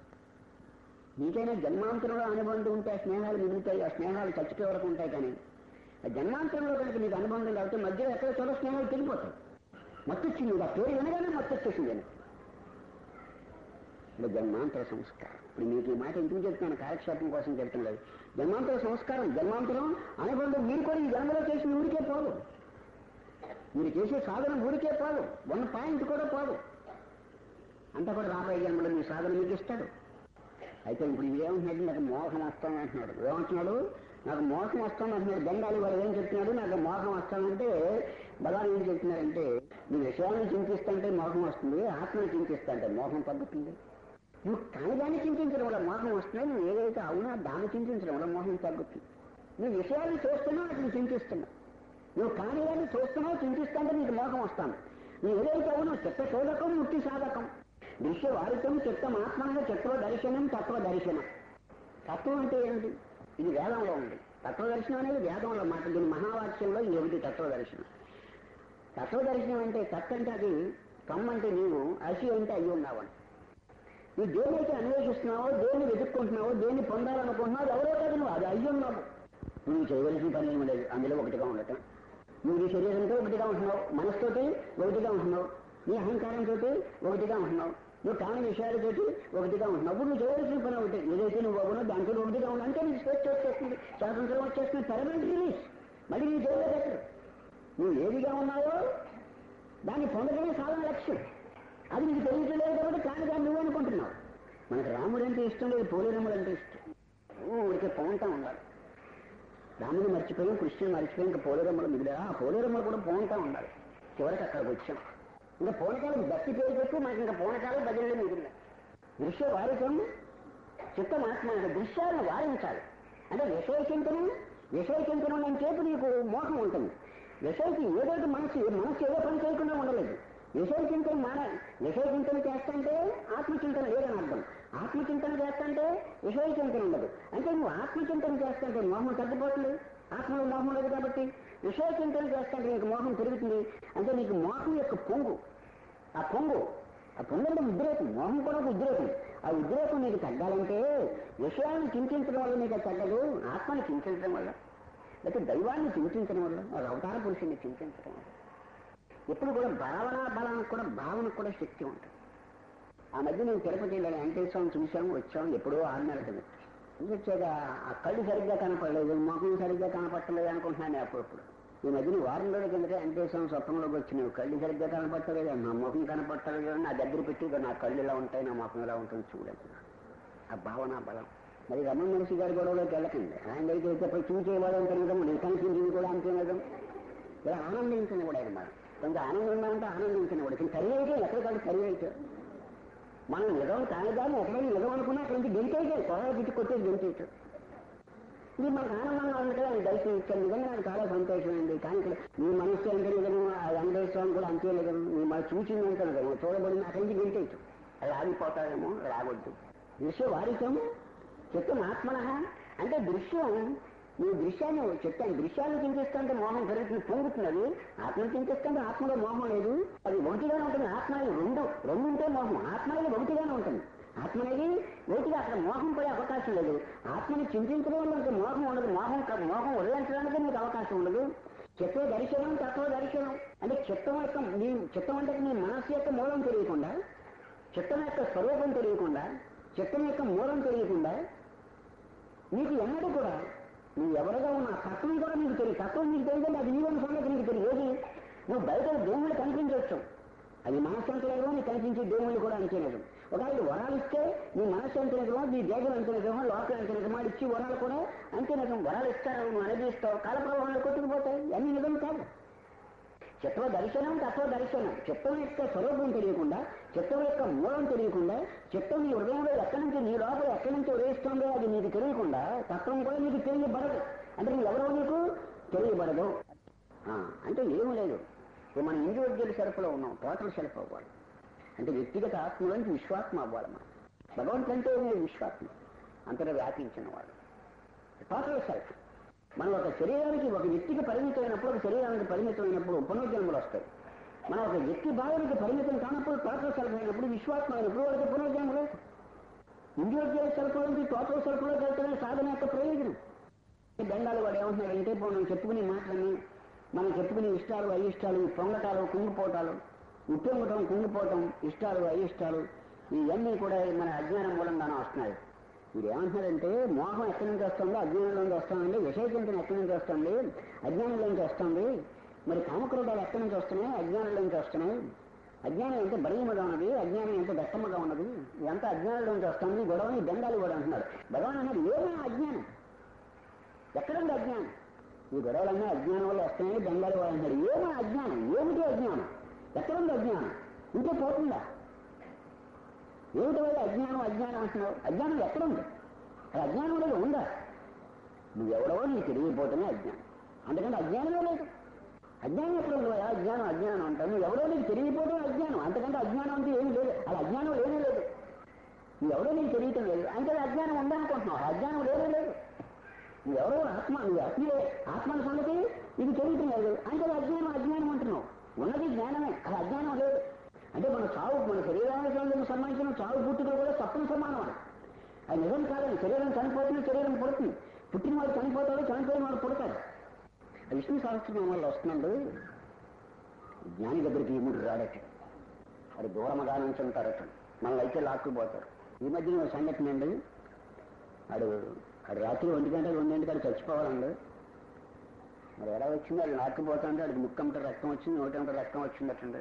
నీకైనా జన్మాంతరంలో అనుబంధం ఉంటే ఆ స్నేహాలు మిగులుతాయి ఆ స్నేహాలు చచ్చిపోయే వరకు ఉంటాయి కానీ ఆ జన్మాంతరంలో కనుక నీకు అనుబంధం లేకపోతే మధ్యలో ఎక్కడ చోట స్నేహాలు తెలిపోతాయి మత్తు వచ్చింది ఆ పేరు వినగానే మత్తు వచ్చేసింది అని ఇప్పుడు జన్మాంతర సంస్కారం ఇప్పుడు మీకు ఈ మాట ఎందుకు చెప్తున్నాను కాలక్షేపం కోసం చెప్తున్నది జన్మాంతర సంస్కారం జన్మాంతరం అనుబంధం మీరు కూడా ఈ జన్మలో చేసిన ఊరికే పోదు మీరు చేసే సాధన ఊరికే పోదు వన్ పాయింట్ కూడా పోదు అంతా కూడా రాబోయే జన్మలో మీ సాధన మీకు ఇస్తాడు అయితే ఇప్పుడు ఏమంటున్నాడు నాకు మోహం వస్తాను అంటున్నాడు ఏమంటున్నాడు నాకు మోహం వస్తాను అంటున్నాడు బెంగాలీ వాడు ఏం చెప్తున్నాడు నాకు మోహం వస్తానంటే బలాలు ఏం చెప్తున్నారంటే నీ విషయాన్ని చింతిస్తుంటే మోహం వస్తుంది ఆత్మని చింతిస్తాంటే మోహం తగ్గుతుంది నువ్వు కానిదాన్ని చింతించడం వల్ల మోహం వస్తుంది నువ్వు ఏదైతే అవునా దాన్ని చింతించడం వల్ల మోహం తగ్గుతుంది నువ్వు విషయాన్ని చూస్తున్నావు అతను చింతిస్తున్నావు నువ్వు కానిదాన్ని చూస్తున్నావు చింతిస్తుంటే నీకు మోహం వస్తాను నువ్వు ఏదైతే అవునో చిత్త శోధకం ముక్తి సాధకం దృశ్య వారితం చిత్తం ఆత్మగా తత్వ దర్శనం తత్వ దర్శనం తత్వం అంటే ఏంటి ఇది వేదంలో ఉంది తత్వ దర్శనం అనేది వేదంలో మాట దీని మహావాక్యంలో ఇది ఒకటి తత్వ దర్శనం తత్వ దర్శనం అంటే తత్ అంటే అది కమ్ అంటే నీవు అసి అంటే అయ్యి ఉన్నావని నువ్వు దేనైతే అన్వేషిస్తున్నావో దేన్ని వెతుక్కుంటున్నావో దేన్ని పొందాలనుకుంటున్నావు ఎవరో కాదు నువ్వు అది అయ్యి ఉన్నావు నువ్వు చేయవలసిన పని ఏమి లేదు అందులో ఒకటిగా ఉండటం నువ్వు నీ శరీరంతో ఒకటిగా ఉంటున్నావు మనసుతోటి ఒకటిగా ఉంటున్నావు నీ అహంకారంతో ఒకటిగా ఉంటున్నావు నువ్వు కాని విషయాలతోటి ఒకటిగా ఉంటున్నావు అప్పుడు నువ్వు చేయవలసిన పని ఒకటి ఏదైతే నువ్వు అవునో దాంట్లో ఒకటిగా ఉన్నావు అంటే నీకు స్వేచ్ఛ వచ్చేస్తుంది స్వాతంత్రం వచ్చేస్తుంది పర్మనెంట్ రిలీజ్ మళ్ళీ నీ జైల్లో పెట్టరు నువ్వు ఏదిగా ఉన్నావో దాన్ని పొందడమే సాధన లక్ష్యం అది నీకు తెలియట్లేదు కాబట్టి కానిగా నువ్వు అనుకుంటున్నావు మనకు రాముడు అంటే ఇష్టం లేదు పోలేరముడు అంటే ఇష్టం ఊరికే పోంటా ఉండాలి రాముని మర్చిపోయాం కృష్ణుని మర్చిపోయి ఇంకా పోలేరమ్మలు మిగిలా ఆ పోలేరమ్మలు కూడా పోంటా ఉండాలి చివరికి అక్కడికి వచ్చాం ఇంకా పోనకాలం భక్తి పేరు చెప్పి మనకి ఇంకా పోనకాలం భజనలు మిగిలిన దృశ్య వారికం చిత్తమాత్మ దృశ్యాలను వారించాలి అంటే విషయ చింతన విషయ చింతన అని చెప్పి నీకు మోహం ఉంటుంది విషయకి ఏదైతే మనసు మనసు ఏదో పని చేయకుండా ఉండలేదు విషయ చింతన మానాలి విషయ చింతన చేస్తుంటే ఆత్మచింతన లేదని అర్థం ఆత్మచింతన చేస్తుంటే విషయ చింతన ఉండదు అంటే నువ్వు ఆత్మచింతన చేస్తుంటే మోహం తగ్గిపోతుంది ఆత్మలో మోహం లేదు కాబట్టి విషయ చింతన చేస్తుంటే నీకు మోహం పెరుగుతుంది అంటే నీకు మోహం యొక్క పొంగు ఆ పొంగు ఆ పొంగు అంటే ఉద్రేకం మోహం కూడా ఒక ఉద్రేకం ఆ ఉద్రేకం నీకు తగ్గాలంటే విషయాన్ని చింతించడం వల్ల నీకు అది తగ్గదు ఆత్మని చింతించడం వల్ల లేకపోతే దైవాన్ని చింతించడం వల్ల ఆ అవతార పురుషుని చింతించడం వల్ల ఎప్పుడు కూడా భావన బలానికి కూడా భావనకు కూడా శక్తి ఉంటుంది ఆ మధ్య నేను తిరుపతి వెళ్ళాను వెంకటేశ్వరం చూసాము వచ్చాము ఎప్పుడో ఆరు నెలల కింద వచ్చాక ఆ కళ్ళు సరిగ్గా కనపడలేదు ముఖం సరిగ్గా కనపడలేదు అనుకుంటున్నాను అప్పుడప్పుడు ఈ మధ్యన వారం రోజుల కిందట వెంకటేశ్వరం స్వప్నంలోకి వచ్చినావు కళ్ళు సరిగ్గా కనపడలేదు నా ముఖం కనపడలేదు నా దగ్గర పెట్టి ఇక నా కళ్ళు ఇలా ఉంటాయి నా ముఖం ఇలా ఉంటుంది చూడండి ఆ భావన బలం మరి రమణ మనిషి గారి గొడవలోకి వెళ్ళకండి ఆయన దగ్గర అయితే పోయి చూసేవాడు అంత నిజం నేను కనిపించింది కూడా అంతే నిజం ఇలా ఆనందించండి కూడా ఆయన మనం కొంచెం ఆనందంగా ఉంటే ఆనందించండి కూడా కొంచెం కరి అయితే ఎక్కడికాడు కరి అయితే మనం నిజం కానిదాన్ని ఎక్కడైనా నిజం అనుకున్నా అక్కడి నుంచి గెంటేయటం కొరవ పెట్టి కొట్టేసి గెంటేయటం ఇది మనకు ఆనందంగా ఉంది కదా ఆయన దర్శనం ఇచ్చాను నిజంగా నాకు చాలా సంతోషమైంది కానీ ఇక్కడ మీ మనస్సు ఎంత నిజము ఆ వెంకటేశ్వరం కూడా అంతే నిజం మీ మన చూసింది అంత నిజము చూడబడింది అక్కడి నుంచి గెంటేయటం అది ఆగిపోతాడేమో రావద్దు దృశ్య వారికం చిత్తం ఆత్మన అంటే దృశ్యం నువ్వు దృశ్యాన్ని చెప్తాను దృశ్యాన్ని చింతిస్తుంటే మోహం పెరుగుతుంది పొంగుతున్నది ఆత్మను చింతిస్తుంటే ఆత్మలో మోహం లేదు అది ఒకటిగానే ఉంటుంది ఆత్మ అనేది రెండు రెండు ఉంటే మోహం ఆత్మ అనేది ఒకటిగానే ఉంటుంది ఆత్మ అనేది ఒకటిగా అక్కడ మోహం పడే అవకాశం లేదు ఆత్మని చింతించడం వల్ల ఇంకా మోహం ఉండదు మోహం క- మోహం వదిలించడానికి నీకు అవకాశం ఉండదు చిత్త దర్శనం తత్వ దర్శనం అంటే చిత్తం యొక్క నీ చిత్తం అంటే నీ మనస్సు యొక్క మూలం తెలియకుండా చిత్తం యొక్క స్వరూపం తెలియకుండా చిత్తం యొక్క మూలం తెలియకుండా నీకు ఎన్నడూ కూడా నువ్వు ఎవరుగా ఉన్న ఆ తత్వం కూడా నీకు తెలియదు తత్వం నీకు తెలియదు అది నీవన్న సంగతి నీకు తెలియదు ఏది నువ్వు బయట దేవుళ్ళు కనిపించవచ్చు అది మనస్సు అంత నిజమో నీకు కనిపించే దేవుళ్ళు కూడా అంతే నిజం ఒకవేళ వరాలు ఇస్తే నీ మనస్సు అంత నిజమో నీ దేశం అంత నిజమో లోకం అంత నిజమో వాడు ఇచ్చి వరాలు కూడా అంతే నిజం వరాలు ఇస్తారు నువ్వు అనుభవిస్తావు కాల ప్రవాహాలు కొట్టుకుపోతాయి అన్ని నిజం కాదు చిత్వ దర్శనం తత్వ దర్శనం చిత్తం యొక్క స్వరూపం తెలియకుండా చిత్తం యొక్క మూలం తెలియకుండా చిత్తం నీ హృదయంలో ఎక్కడి నుంచి నీ లోపల ఎక్కడి నుంచి ఉదయిస్తుందో అది నీకు తెలియకుండా తత్వం కూడా నీకు తెలియబడదు అంటే నువ్వు ఎవరో నీకు తెలియబడదు ఆ, అంటే ఏమీ లేదు ఇప్పుడు మనం ఇండివిజువల్ సెల్ఫ్లో ఉన్నాం టోటల్ సెల్ఫ్ అవ్వాలి అంటే వ్యక్తిగత ఆత్మలోంచి విశ్వాత్మ అవ్వాలి మనం భగవంతుడు అంటే ఏమీ విశ్వాత్మ అంతటా వ్యాపించిన వాడు టోటల్ సెల్ఫ్ మనం ఒక శరీరానికి ఒక వ్యక్తికి పరిమితమైనప్పుడు ఒక శరీరానికి పరిమితమైనప్పుడు పునర్జన్మలు వస్తాయి మనం ఒక వ్యక్తి భావానికి పరిమితం కానప్పుడు టోటల్ సెల్ఫ్ అయినప్పుడు విశ్వాత్మ అయినప్పుడు వాళ్ళకి పునర్జన్మలు ఇండివిజువల్ సెల్ఫ్ నుంచి టోటల్ సెల్ఫ్లోకి వెళ్తేనే సాధన యొక్క ప్రయోజనం ఈ దండాలు వాడు ఏమంటున్నాడంటే ఇప్పుడు మనం చెప్పుకునే మాటలని మనం చెప్పుకునే ఇష్టాలు అయిష్టాలు ఈ పొంగటాలు కుంగిపోవటాలు ఉప్పొంగటం కుంగిపోవటం ఇష్టాలు అయిష్టాలు ఇవన్నీ కూడా మన అజ్ఞానం మూలంగానే వస్తున్నాయి మీరు ఏమంటున్నారంటే మోహం ఎక్కడి నుంచి వస్తుందో అజ్ఞానంలోంచి వస్తుందండి విషయచింతన ఎక్కడి నుంచి వస్తుంది అజ్ఞానంలోంచి వస్తుంది మరి కామక్రోధాలు ఎక్కడి నుంచి వస్తున్నాయి అజ్ఞానంలోంచి వస్తున్నాయి అజ్ఞానం ఎంత బలీయముగా ఉన్నది అజ్ఞానం ఎంత దట్టముగా ఉన్నది ఎంత అజ్ఞానంలోంచి వస్తుంది గొడవని బెంగాలీ కూడా అంటున్నాడు భగవాన్ అన్నది ఏమైనా అజ్ఞానం ఎక్కడుంది అజ్ఞానం ఈ గొడవలన్నీ అజ్ఞానం వల్ల వస్తున్నాయని బెంగాలీ వాడు అంటాడు ఏమో అజ్ఞానం ఏమిటి అజ్ఞానం ఎక్కడుంది అజ్ఞానం ఇంకే పోతుందా ఏమిటి వల్ల అజ్ఞానం అజ్ఞానం అంటున్నావు అజ్ఞానం ఎక్కడుంది అది అజ్ఞానం లేదు ఉందా నువ్వెవడవో నీకు తెలియకపోతేనే అజ్ఞానం అంతకంటే అజ్ఞానమే లేదు అజ్ఞానం ఎక్కడ ఉంది భయ్యా? అజ్ఞానం అజ్ఞానం అంటావు నువ్వు ఎవరో నీకు తెలియకపోవడం అజ్ఞానం అంతకంటే అజ్ఞానం అంటే ఏమీ లేదు అది అజ్ఞానం లేనే లేదు నువ్వెవరో నీకు తెలియటం లేదు అంటే అజ్ఞానం ఉందనుకుంటున్నావు ఆ అజ్ఞానం లేనే లేదు నువ్వెవరో ఆత్మ నువ్వు ఆత్మీయే ఆత్మల సంగతి ఇది తెలియటం లేదు అంటే అది అజ్ఞానం అజ్ఞానం అంటున్నావు ఉన్నది జ్ఞానమే అది అజ్ఞానం లేదు అంటే మన చావు మన శరీరానికి సంబంధించిన చావు పుట్టుకలు కూడా తప్పని సమానం అని అది నిజం కాదని శరీరం చనిపోతుంది శరీరం పుడుతుంది పుట్టిన వాడు చనిపోతాడు చనిపోయిన వాడు పుడతాడు ఆ విష్ణు సహస్రనామం వల్ల వస్తున్నాడు జ్ఞాని దగ్గరికి ఇముడు రాడట అది దూరముగా నుంచి ఉంటారట మనల్ని అయితే లాక్కుపోతారు ఈ మధ్యన ఒక సంఘటన అండి ఆడు ఆడు రాత్రి ఒంటి గంట రెండింటి కాడ చచ్చిపోవాలండి మరి ఎలా వచ్చింది అది లాక్కుపోతుంటే ఆడికి ముక్కంట రక్తం వచ్చింది నోటంట రక్తం వచ్చిందటండి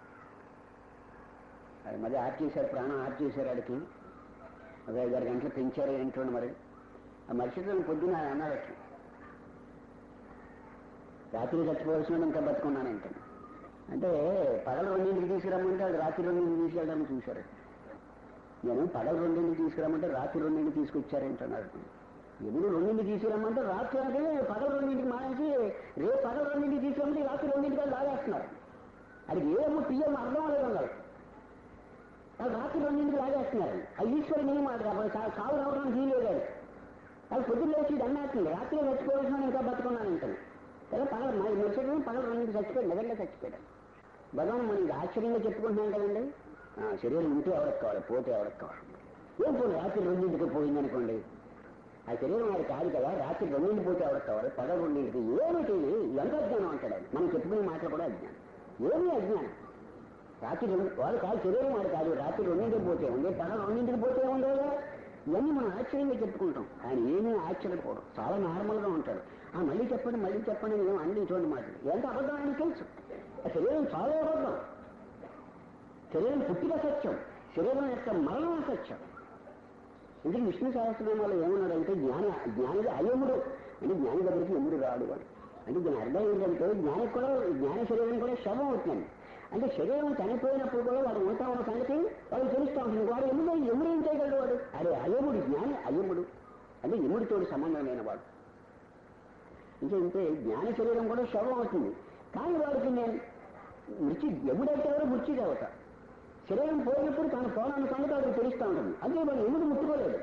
అది మరి ఆర్ట్ చేశారు ప్రాణం ఆర్ట్ చేశారు ఆడికి ఒక ఐదారు గంటలు పెంచారు ఏంటో మరి ఆ మరుసటి పొద్దున ఆయన అన్నాడట రాత్రి చచ్చిపోవాల్సిన ఇంకా బతుకున్నానంటే అంటే పగలు రెండింటికి తీసుకురమ్మంటే అది రాత్రి రెండింటికి తీసుకెళ్ళడానికి చూశారు నేను పగలు రెండింటికి తీసుకురమ్మంటే రాత్రి రెండింటికి తీసుకొచ్చారేంటన్నారు ఎప్పుడు రెండింటికి తీసుకురమ్మంటే రాత్రి అంటే పగలు రెండింటికి మానేసి రేపు పగలు రెండింటికి తీసుకురమ్మంటే రాత్రి రెండింటికి వాళ్ళు లాగేస్తున్నారు అది ఏమో పిఎం అర్థం అవ్వలేదు వాళ్ళకి వాళ్ళు రాత్రి రెండింటికి లాగేస్తున్నారు అది ఈశ్వరు నియమం అది కాబట్టి చా- చావు రావడానికి వీలేదు అది అది పొద్దున్న లేచి దండేస్తుంది రాత్రి చచ్చిపోవాల్సిన ఇంకా బతుకున్నాను అంటాను కదా పగల మా మరుసటి పగల రెండింటికి చచ్చిపోయాడు నిజంగా చచ్చిపోయాడు భగవాన్ మనం ఇది ఆశ్చర్యంగా చెప్పుకుంటున్నాం కదండి ఆ, శరీరం ఉంటే ఎవరికి కావాలి పోతే ఎవరికి కావాలి ఏం పోయి రాత్రి రెండింటికి పోయింది అనుకోండి ఆ శరీరం వాడు కాదు కదా రాత్రి రెండింటి పోతే ఎవరికి కావాలి పగల రెండింటికి ఏమిటి ఎంత అజ్ఞానం అంటాడు ఆయన. మనం చెప్పుకునే మాటలు కూడా అజ్ఞానం ఏమీ అజ్ఞానం రాత్రి రెండు వాడు కాదు శరీరం వాడు కాదు రాత్రి రెండింటికి పోతే ఉంది పగల రెండింటికి పోతే ఉండవుగా ఇవన్నీ మనం ఆశ్చర్యంగా చెప్పుకుంటాం ఆయన ఏమీ ఆశ్చర్యపోవడం చాలా నార్మల్ గా ఉంటాడు ఆ మళ్ళీ చెప్పండి మళ్ళీ చెప్పండి మేము అన్ని చూడండి మాటలు ఎంత అబద్ధం ఆయనకి తెలుసు ఆ శరీరం చాలా అబద్ధం శరీరం పుట్టిక సత్యం శరీరం యొక్క మరణం సత్యం ఇందుకు విష్ణు సహస్రనామాలు ఏమన్నాడంటే జ్ఞాని జ్ఞానిగా అయముడు అంటే జ్ఞాని దగ్గరికి ఎముడు రాడు అని అంటే దీని అర్థం ఏంటంటే జ్ఞానికి కూడా జ్ఞాన శరీరం కూడా శవం అవుతుంది అంటే శరీరం చనిపోయినప్పుడు కూడా వాడు ఉంటా ఉన్న సంగతి వాడు తెలుస్తూ ఉంటుంది వాడు ఎముడు ఎముడు ఏం చేయగలడు వాడు అదే అయముడు జ్ఞాని అయముడు అంటే ఎముడితోటి సంబంధం లేని వాడు ఇంకా ఇంతే జ్ఞాన శరీరం కూడా శవం అవుతుంది కానీ వాడికి నేను మృత్యు ఎముడైతే వాడు మృత్యు దేవత శరీరం పోయినప్పుడు తాను పోనాన్ని సంగతి వాడికి తెలుస్తూ ఉంటుంది అదే వాడు ఎముడు ముట్టుకోలేదు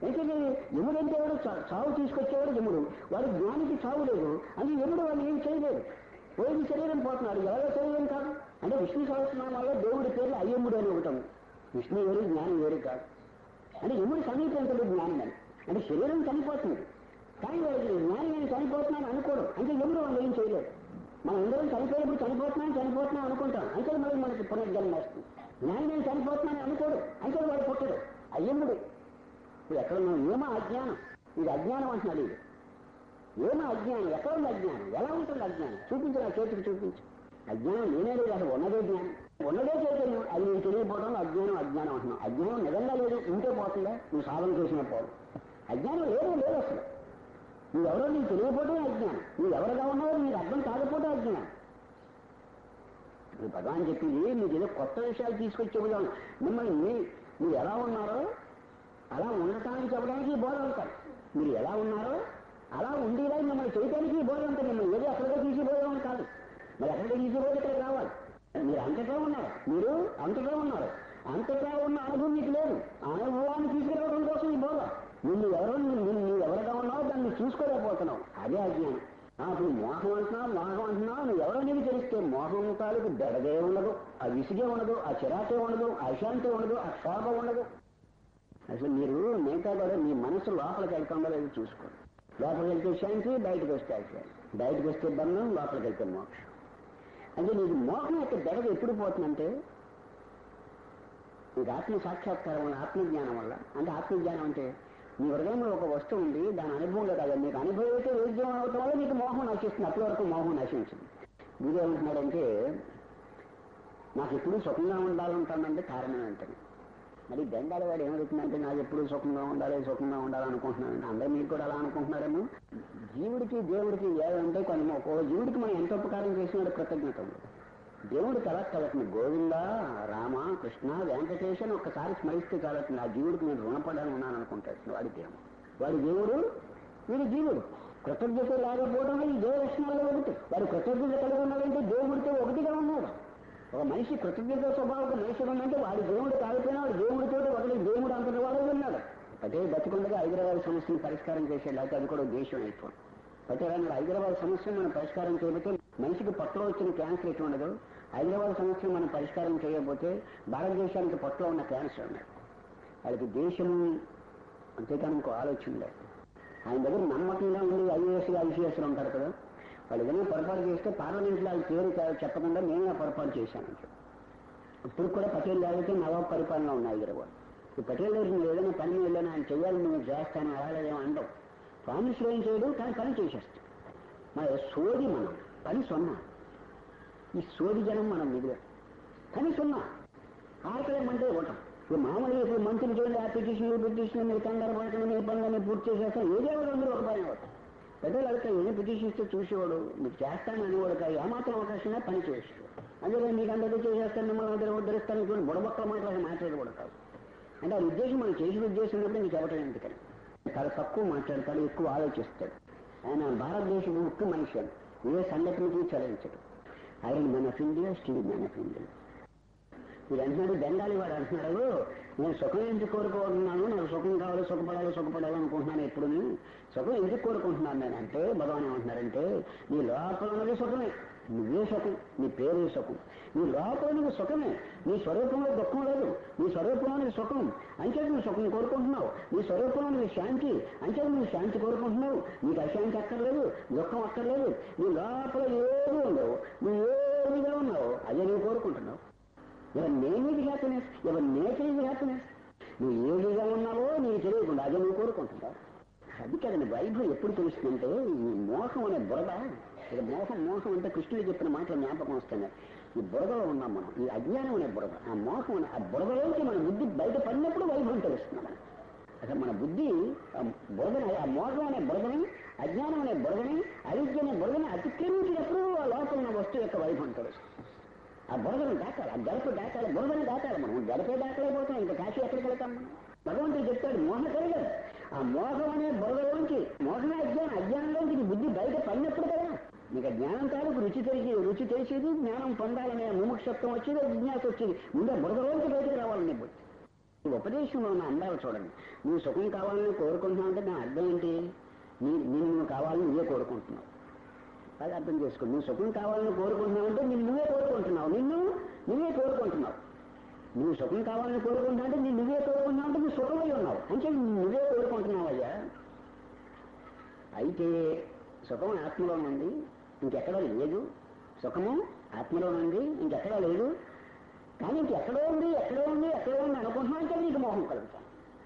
ఎందుకంటే యముడు అంటే ఎవడు చా- చావు తీసుకొచ్చేవాడు యముడు వాడు జ్ఞానికి చావు లేదు అని యముడు వాళ్ళు ఏం చేయలేదు పోయిన శరీరం పోతున్నాడు ఎవరో శరీరం కాదు అంటే విష్ణు సహస్రనామాల్లో దేవుడి పేర్లు అయ్యముడు అని ఒకటం విష్ణు వేరు జ్ఞానం వేరు కాదు అంటే యముడు సమీపించడు జ్ఞానం అని అంటే శరీరం చనిపోతుంది కానీ వాడికి జ్ఞానం నేను చనిపోతున్నాను అనుకోడు అంటే యముడు వాళ్ళు ఏం చేయలేదు మనం అందరం చనిపోయినప్పుడు చనిపోతున్నాను చనిపోతున్నాను అనుకుంటాం అంటే మళ్ళీ మనకి పునర్జన్మ వస్తుంది జ్ఞానం నేను చనిపోతున్నాను అనుకోడు అంటే వాడు పుట్టడు అయ్యముడు ఇప్పుడు ఎక్కడ ఉన్నాం ఏమో అజ్ఞానం ఇది అజ్ఞానం అంటున్నాడు ఇది ఏమో అజ్ఞానం ఎక్కడ ఉంది అజ్ఞానం ఎలా ఉంటుంది అజ్ఞానం చూపించు నా చేతికి చూపించు అజ్ఞానం నేనే లేదు అసలు ఉన్నదే జ్ఞానం ఉన్నదే చైతన్యం అది నేను తెలియకపోవడం అజ్ఞానం అజ్ఞానం అంటున్నాం అజ్ఞానం నిజంగా లేదు ఉంటే పోతుందా నువ్వు సాధన చేసిన పోదు అజ్ఞానం లేదు లేదు అసలు నువ్వెవరో నీకు తెలియకపోవడమే అజ్ఞానం నువ్వు ఎవరుగా ఉన్నావో నీకు అర్థం కాకపోతే అజ్ఞానం ఇప్పుడు భగవాన్ చెప్పింది మీకు ఏదో కొత్త విషయాలు తీసుకొచ్చి చెబుదాం మిమ్మల్ని మీరు ఎలా ఉన్నారో అలా ఉండటానికి చెప్పడానికి ఈ బోధ ఉంటారు మీరు ఎలా ఉన్నారో అలా ఉండేలా మిమ్మల్ని చేయడానికి ఈ బోధ ఉంటుంది మిమ్మల్ని ఏదో ఎక్కడికో తీసిపోవడం కాదు మరి ఎక్కడికో తీసిపోతే ఇక్కడ రావాలి మీరు అంతటా ఉన్నారు మీరు అంతటా ఉన్నారు అంతటా ఉన్న అనుభవం మీకు లేదు ఆ అనుభవాన్ని తీసుకురావడం కోసం ఈ బోధ నిన్ను ఎవరో నిన్ను నువ్వు ఎవరుగా ఉన్నావో దాన్ని చూసుకోలేకపోతున్నావు అదే అజ్ఞానం ఆ, అప్పుడు మోహం అంటున్నావు మోహం అంటున్నావు నువ్వు ఎవరో నీకు తెలిస్తే మోహం తాలూకు బెడదే ఉండదు ఆ విసిగే ఉండదు ఆ చిరాకే ఉండదు ఆ అశాంతి ఉండదు ఆ క్షోభ ఉండదు అసలు మీరు మిగతా కూడా మీ మనసు లోపలికి వెళ్తుందో లేదో చూసుకోండి లోపలికి వెళ్తే శాంతి బయటకు వస్తే అశాంతి బయటకు వస్తే బంధం లోపలికి వెళ్తే మోక్షం అంటే నీకు మోహం యొక్క బెడద ఎప్పుడు పోతుందంటే నీకు ఆత్మ సాక్షాత్కారం వల్ల ఆత్మజ్ఞానం వల్ల అంటే ఆత్మజ్ఞానం అంటే నీ హృదయంలో ఒక వస్తువు ఉంది దాని అనుభవంలో కాదు నీకు అనుభవం అయితే వేద్యం అవటం వల్ల నీకు మోహం నశిస్తుంది అప్పటి వరకు మోహం నశించింది వీడేమంటున్నాడంటే నాకు ఎప్పుడు సుఖంగా ఉండాలంటానంటే కారణం ఏంటని మరి బెంగాళ వాడు ఏమడుగుతుందంటే నాకు ఎప్పుడు సుఖంగా ఉండాలి సుఖంగా ఉండాలి అనుకుంటున్నాను అందరూ మీరు కూడా అలా అనుకుంటున్నారేమో జీవుడికి దేవుడికి ఏదంటే కొన్ని ఒక్కో జీవుడికి మనం ఎంత ఉపకారం చేసినాడు కృతజ్ఞత ఉంది దేవుడికి అలా కలగతుంది గోవింద రామ కృష్ణ వెంకటేశ్ అని ఒక్కసారి స్మరిస్తే చాలవుతుంది ఆ జీవుడికి నేను రుణపడాలని ఉన్నాను అనుకుంటాడు వాడి దేవుడు వాడి దేవుడు వీడి జీవుడు కృతజ్ఞత లేకపోవడం ఈ దేవ లక్షణాల్లో ఒకటి వాడు కృతజ్ఞత కలిగి ఉన్నాడంటే దేవుడితో ఒకటిగా ఉన్నాడు ఒక మనిషి కృతజ్ఞత స్వభావం మనిషి ఉందంటే వాడి దేవుడు కాకపోయినా వాడు దేవుడితో ఒకటి దేవుడు అంతటి వాడు ఉన్నాడు అదే బతికుండగా హైదరాబాద్ సమస్యను పరిష్కారం చేసేది అయితే అది కూడా దేశం అయిపోయింది అయితే అలాంటి హైదరాబాద్ సమస్యను మనం పరిష్కారం చేయకపోతే మనిషికి పొట్టలో వచ్చిన క్యాన్సర్ ఎటు ఉండదు హైదరాబాద్ సమస్యను మనం పరిష్కారం చేయకపోతే భారతదేశానికి పొట్టలో ఉన్న క్యాన్సర్ ఉన్నది వాళ్ళకి దేశము అంతేకాని ఇంకో ఆలోచన లేదు ఆయన దగ్గర నమ్మకంగా ఉండి ఐఏఎస్ ఐసీఎస్లు ఉంటారు కదా వాళ్ళు ఏదైనా పొరపాటు చేస్తే పార్లమెంట్లో వాళ్ళ పేరు కా- చెప్పకుండా నేనే ఆ పొరపాటు చేశాను ఇప్పుడు కూడా పటేల్ లేకపోతే నవాబ్ పరిపాలన ఉన్నాయి హైదరాబాద్ ఈ పటేల్ దగ్గర నువ్వు ఏదైనా పని మీద వెళ్ళినా ఆయన చెయ్యాలని నువ్వు చేస్తాను అలాగే అండవు ప్రామిస్లో ఏం చేయడు కానీ పని చేసేస్తాం మన సోది మనం పని సున్నా ఈ సోది జనం మనం మిగిలి పని సున్నా ఆకలేమంటే ఇవ్వటం ఇప్పుడు మామూలుగా ఇప్పుడు మంత్రులు చూడండి ఆ పిటిషన్ పిటిషన్ మీరు కంగారు పడకుండా మీ పనులన్నీ పూర్తి చేసేస్తాం ఏదో ఒకటి అందరూ ఒక పని అవుతాం పెద్దలు అడిగితే ఎన్ని పిటిషన్ ఇస్తే చూసేవాడు మీకు చేస్తాను అనేవాడు కాదు ఏమాత్రం అవకాశంగా పని చేసేవాడు అందులో మీకు అందరికీ చేసేస్తాను మిమ్మల్ని అందరూ ఉద్ధరిస్తాను చూడండి బుడబొక్కల మాటలు మాట్లాడకూడదు కాదు అంటే ఆ ఉద్దేశం మనం చేసిన ఉద్దేశం ఉన్నప్పుడు నీకు చెప్పడం ఎందుకని చాలా తక్కువ మాట్లాడతాడు ఎక్కువ ఆలోచిస్తాడు ఆయన భారతదేశం ముఖ్య మనిషి అని ఏ సంఘటనకి చలించడు iron man of India steel man of India మీరు అంటున్నాడు బెంగాలీ వాడు అంటున్నాడు నేను సుఖం ఎందుకు కోరుకుంటున్నాను నాకు సుఖం కావాలి సుఖపడాలి సుఖపడాలి అనుకుంటున్నాను ఎప్పుడు సుఖం ఎందుకు కోరుకుంటున్నాను నేను అంటే భగవాన్ ఏమంటున్నారంటే నీ లోపల ఉన్నది సుఖమే నువ్వే సుఖం నీ పేరే సుఖం నీ లోపల ఉన్నది సుఖమే నీ స్వరూపంలో దుఃఖం లేదు నీ స్వరూపంలోని సుఖం అంచేత నువ్వు సుఖం కోరుకుంటున్నావు నీ స్వరూపంలోని శాంతి అంచేత నువ్వు శాంతి కోరుకుంటున్నావు నీకు అశాంతి అక్కర్లేదు దుఃఖం అక్కర్లేదు నీ లోపల ఏది ఉండవు నువ్వు ఏమిగా ఉన్నావు అదే నువ్వు కోరుకుంటున్నావు ఎవరి నేమ్ ఇది హ్యాపీనెస్ ఎవరి నేచర్ ఇది హ్యాపీనెస్ నువ్వు ఏదిగా ఉన్నావో నీకు తెలియకుండా అదే నువ్వు కోరుకుంటున్నావు అది కదండి వైభవం ఎప్పుడు తెలుస్తుందంటే ఈ మోహం అనే బురద ఇక మోహం మోహం అంటే కృష్ణుడు చెప్పిన మాటలు జ్ఞాపకం వస్తున్నాయి ఈ బురదలో ఉన్నాం మనం ఈ అజ్ఞానం అనే బురద ఆ మోహం అనే ఆ బురదలోంచి మన బుద్ధి బయట పడినప్పుడు వైభవం తెలుస్తుంది మనకి అసలు మన బుద్ధి ఆ బురదని ఆ మోహం అనే బురదని అజ్ఞానం అనే బురదని అవిద్య అనే బురదని అతిక్రమించినప్పుడు ఆ లోపల ఉన్న వస్తువు యొక్క వైభవం తెలుస్తుంది ఆ బురదను దాటాలి ఆ గడప దాటాలి బురదను దాటాలి మనం గడపే దాటలేకపోతాం ఇంకా కాశీ ఎక్కడికి వెళ్తాం మనం భగవంతుడు చెప్తాడు మోహ కలిగాడు ఆ మోహం అనే బురదలోంచి మోహమే అజ్ఞానం అజ్ఞానంలోంచి నీ బుద్ధి బయట పడినప్పుడు కదా నీకు ఆ జ్ఞానం కాదు రుచి తెలిసి రుచి తెలిసేది జ్ఞానం పొందాలనే ముముక్షత్వం వచ్చేది జిజ్ఞాస వచ్చేది ముందే బురదలోంచి బయటకు రావాలి నీ బుద్ధి ఈ ఉపదేశంలో ఉన్న అందాలు చూడండి నువ్వు సుఖం కావాలని కోరుకుంటున్నావు అంటే దాని అర్థం ఏంటి నీ నేను నువ్వు కావాలని నువ్వే కోరుకుంటున్నావు అది అర్థం చేసుకో నువ్వు సుఖం కావాలని కోరుకుంటున్నావు అంటే నిన్ను నువ్వే కోరుకుంటున్నావు నిన్ను నువ్వే కోరుకుంటున్నావు నువ్వు సుఖం కావాలని కోరుకుంటున్నావు అంటే నేను నువ్వే కోరుకుంటున్నావు అంటే నువ్వు సుఖమై ఉన్నావు అంటే నువ్వే కోరుకుంటున్నావు అయ్యా అయితే సుఖం ఆత్మలో ఉంది ఇంకెక్కడా లేదు సుఖము ఆత్మలో ఉంది ఇంకెక్కడా లేదు కానీ ఇంకెక్కడో ఉంది ఎక్కడో ఉంది ఎక్కడో ఉంది అనుకుంటున్నావు అంటే నీకు మోహం కలుగుతాం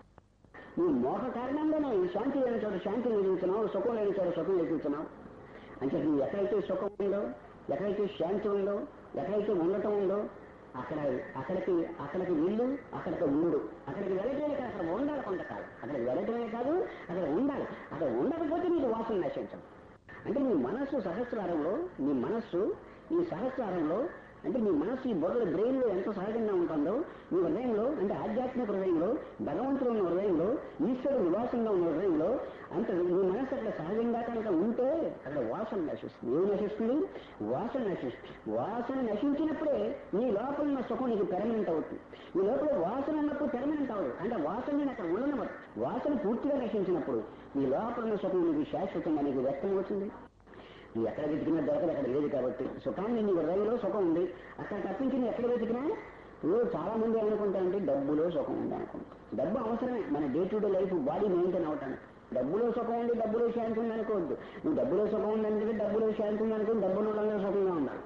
నీ మోహ కారణంగానే శాంతి లేని చోట శాంతి నిలుగుతున్నావు సుఖం లేని చోట సుఖం నిలుగుతున్నావు అంటే నువ్వు ఎక్కడైతే సుఖం ఉందో ఎక్కడైతే శాంతి ఉందో ఎక్కడైతే ఉండటం ఉందో అక్కడ అక్కడికి అక్కడికి వెళ్ళు అక్కడికి ఉండు అక్కడికి వెళ్ళటమే కాదు అక్కడ ఉండాలి కొంతకాలం అక్కడికి వెళ్ళటమే కాదు అక్కడ ఉండాలి అక్కడ ఉండకపోతే నీకు వాసన నశించదు అంటే నీ మనస్సు సహస్రారంలో నీ మనస్సు ఈ సహస్రారంలో అంటే నీ మనస్సు ఈ బుర్రల బ్రెయిన్లో ఎంత సహజంగా ఉంటుందో నీ హృదయంలో అంటే ఆధ్యాత్మిక హృదయంలో భగవంతుడు ఉన్న హృదయంలో ఈశ్వరుడు నివాసంగా ఉన్న హృదయంలో అంత నీ మనస్సు అక్కడ సహజంగా కనుక ఉంటే అక్కడ వాసన నశిస్తుంది ఏమి నశిస్తుంది వాసన నశిస్తుంది వాసన నశించినప్పుడే నీ లోపల ఉన్న సుఖం నీకు పెర్మనెంట్ అవుతుంది ఈ లోపల వాసన ఉన్నప్పుడు పెర్మనెంట్ అవ్వదు అంటే వాసన నేను అక్కడ ఉండనవద్దు వాసన పూర్తిగా నశించినప్పుడు ఈ లోపల ఉన్న సుఖం నీకు శాశ్వతంగా నీకు వ్యక్తం అవుతుంది నువ్వు ఎక్కడ వెతికినా దొరకదు అక్కడ లేదు కాబట్టి సుఖాన్ని నీ హృదయంలో సుఖం ఉంది అక్కడ తప్పించి నువ్వు ఎక్కడ వెతికినా ఇప్పుడు చాలా మంది ఏమనుకుంటారంటే డబ్బులో సుఖం ఉంది అనుకుంటారు డబ్బు అవసరమే మన day to day life body maintain అవటానికి డబ్బులో సుఖం ఉంది డబ్బులో శాంతి ఉంది అనుకోవద్దు నువ్వు డబ్బులో సుఖం ఉందంటే డబ్బులో శాంతి ఉంది అనుకుని డబ్బులు ఉండగా సుఖంగా ఉండాలి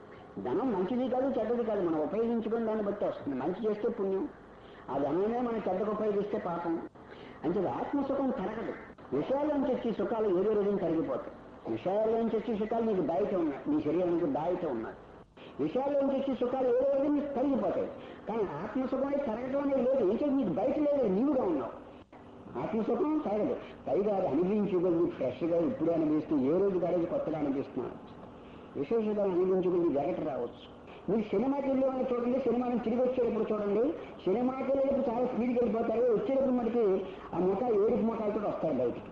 ధనం మంచిది కాదు చెడ్డది కాదు మనం ఉపయోగించుకుని దాన్ని బట్టి వస్తుంది మంచి చేస్తే పుణ్యం ఆ ధనమే మనం చెడ్డకు ఉపయోగిస్తే పాపం అంటే ఆత్మసుఖం తరగదు విషయాల్లోంచి వచ్చి సుఖాలు ఏదో రోజున కరిగిపోతాయి విషయాల్లోంచి వచ్చే సుఖాలు నీకు బయట ఉన్నాయి నీ శరీరానికి బయట ఉన్నాయి విషయాల్లోంచి వచ్చే సుఖాలు ఏదో రోజు నీకు కరిగిపోతాయి కానీ ఆత్మసుఖం అయితే తరగడం అనేది లేదు ఇంకే నీకు బయట లేదు నీవుగా ఉన్నావు ఆత్మసుఖం తరగదు పైగా అది అనిపించగలిగి ఫ్రెష్గా ఇప్పుడు అనిపిస్తూ ఏ రోజు కాలేజీ కొత్తగా అనిపిస్తున్నాను విశేషంగా అనిపించగలిగి వెగట రావచ్చు మీరు సినిమాకి వెళ్ళేవాళ్ళు చూడండి సినిమాని తిరిగి వచ్చేటప్పుడు చూడండి సినిమాకి వెళ్ళేటప్పుడు చాలా స్పీడ్కి వెళ్ళిపోతారు వచ్చేటప్పుడు మనకి ఆ ముఖ ఏడుపు ముఖాలతో వస్తారు బయటికి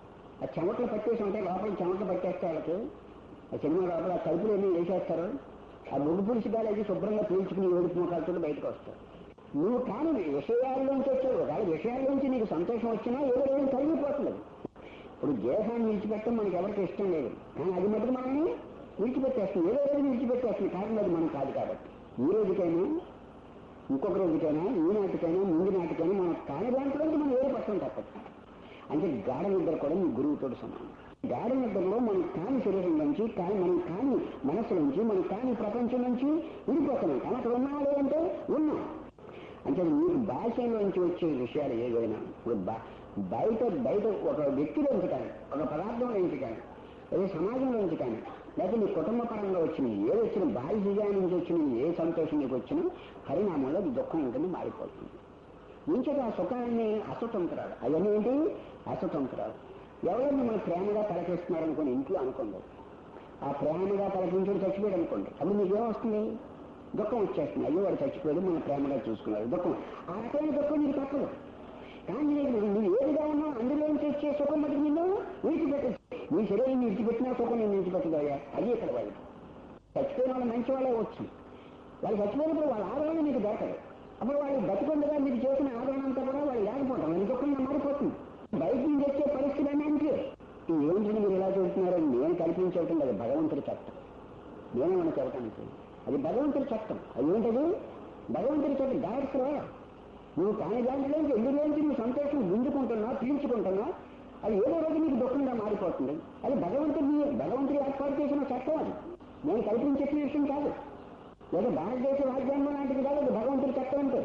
ఆ చెమటలు పట్టేసి ఉంటాయి లోపల చెమటలు పట్టేస్తే వాళ్ళకి ఆ సినిమా లోపల ఆ కలుపులు ఎన్ని వేసేస్తారు ఆ ముగ్గు పులుసు గాలి అది శుభ్రంగా పీల్చుకుని ఏడుపు ముఖాలతో బయటకు వస్తారు నువ్వు కానీ విషయాల్లోంచి వచ్చావు కానీ విషయాల్లోంచి నీకు సంతోషం వచ్చినా ఏదో ఏదో కలిగిపోతుంది ఇప్పుడు దేహాన్ని విడిచిపెట్టడం మనకి ఎవరికి ఇష్టం లేదు కానీ అది మటుకు మనల్ని విడిచిపెట్టేస్తుంది ఏదో రోజు విడిచిపెట్టేస్తుంది కారణం అది మనం కాదు కాబట్టి ఈ రోజుకైనా ఇంకొక రోజుకైనా ఈ నాటికైనా ముందు నాటికైనా మనం కాని దాంట్లో మనం ఏదో పట్టడం తప్పదు అంటే గాఢ నిద్ర కూడా మీ గురువుతో సమానం గాఢ నిద్రలో మనం కాని శరీరం నుంచి కాని మనం కాని మనసు నుంచి మనం కాని ప్రపంచం నుంచి విడిపోతున్నాం కానీ అక్కడ ఉన్నావా లేదంటే ఉన్నాం అంటే మీకు భాషలోంచి వచ్చే విషయాలు ఏవైనా ఇప్పుడు బ- బయట బయట ఒక వ్యక్తిలోంచి కానీ ఒక పదార్థంలోంచి కానీ ఏదో సమాజంలోంచి కానీ లేకపోతే నీ కుటుంబ పరంగా వచ్చిన ఏది వచ్చిన బాహ్య నుంచి వచ్చిన ఏ సంతోషం నీకు వచ్చినా పరిణామంలో అది దుఃఖం ఉంటుంది మారిపోతుంది ఇంకేత ఆ సుఖాన్ని అస్వతంత్రాలు అవన్నీ ఏంటి అస్వతంత్రాలు ఎవరో మిమ్మల్ని ప్రేమగా పలకిస్తున్నారనుకోండి ఇంట్లో అనుకోండి ఆ ప్రేమగా పలకించుడు చచ్చిపోయాడు అనుకోండి అప్పుడు మీకేం వస్తుంది దుఃఖం వచ్చేస్తుంది అయ్యో వాడు చచ్చిపోయాడు మన ప్రేమగా చూసుకున్నారు దుఃఖం ఆ రకమైన దుఃఖం నీకు తప్పదు కానీ నీకు నువ్వు ఏదిగా ఉన్నావు అందులోంచి వచ్చే సుఖం మటుకు నిన్ను విడిచిపెట్టదు నీ శరీరం విడిచిపెట్టినా సుఖం నేను విడిచిపెట్టదయ్యా అది ఇక్కడ వాళ్ళు చచ్చిపోయిన వాళ్ళు మంచి వాళ్ళే వచ్చు వాళ్ళు చచ్చిపోయినప్పుడు వాళ్ళ ఆదరణ మీకు దొరకదు అప్పుడు వాళ్ళు బతికొండగా మీరు చేసిన ఆదరణ అంతా కూడా వాళ్ళు లేకపోవడం అది దుఃఖంగా మారిపోతుంది బయట నుంచి వచ్చే పరిస్థితి అంటే ఏంటని మీరు ఇలా చెబుతున్నారో నేను కల్పించవటం లేదు భగవంతుడి చట్టం నేనేమన్నా చెప్పటానికి అది భగవంతుడి చట్టం అది ఏంటది భగవంతుడి చట్టం గాడ్స్ రా నువ్వు కాని దాంట్లోంచి ఎందులోంచి నువ్వు సంతోషం గుంజుకుంటున్నా పీల్చుకుంటున్నా అది ఏదో రోజు నీకు దుఃఖంగా మారిపోతుంది అది భగవంతుడి భగవంతుడి ఏర్పాటు చేసిన చట్టం అది నేను కల్పించే విషయం కాదు లేదా భారతదేశ రాజ్యాంగం లాంటిది కాదు అది భగవంతుడి చట్టం అంటే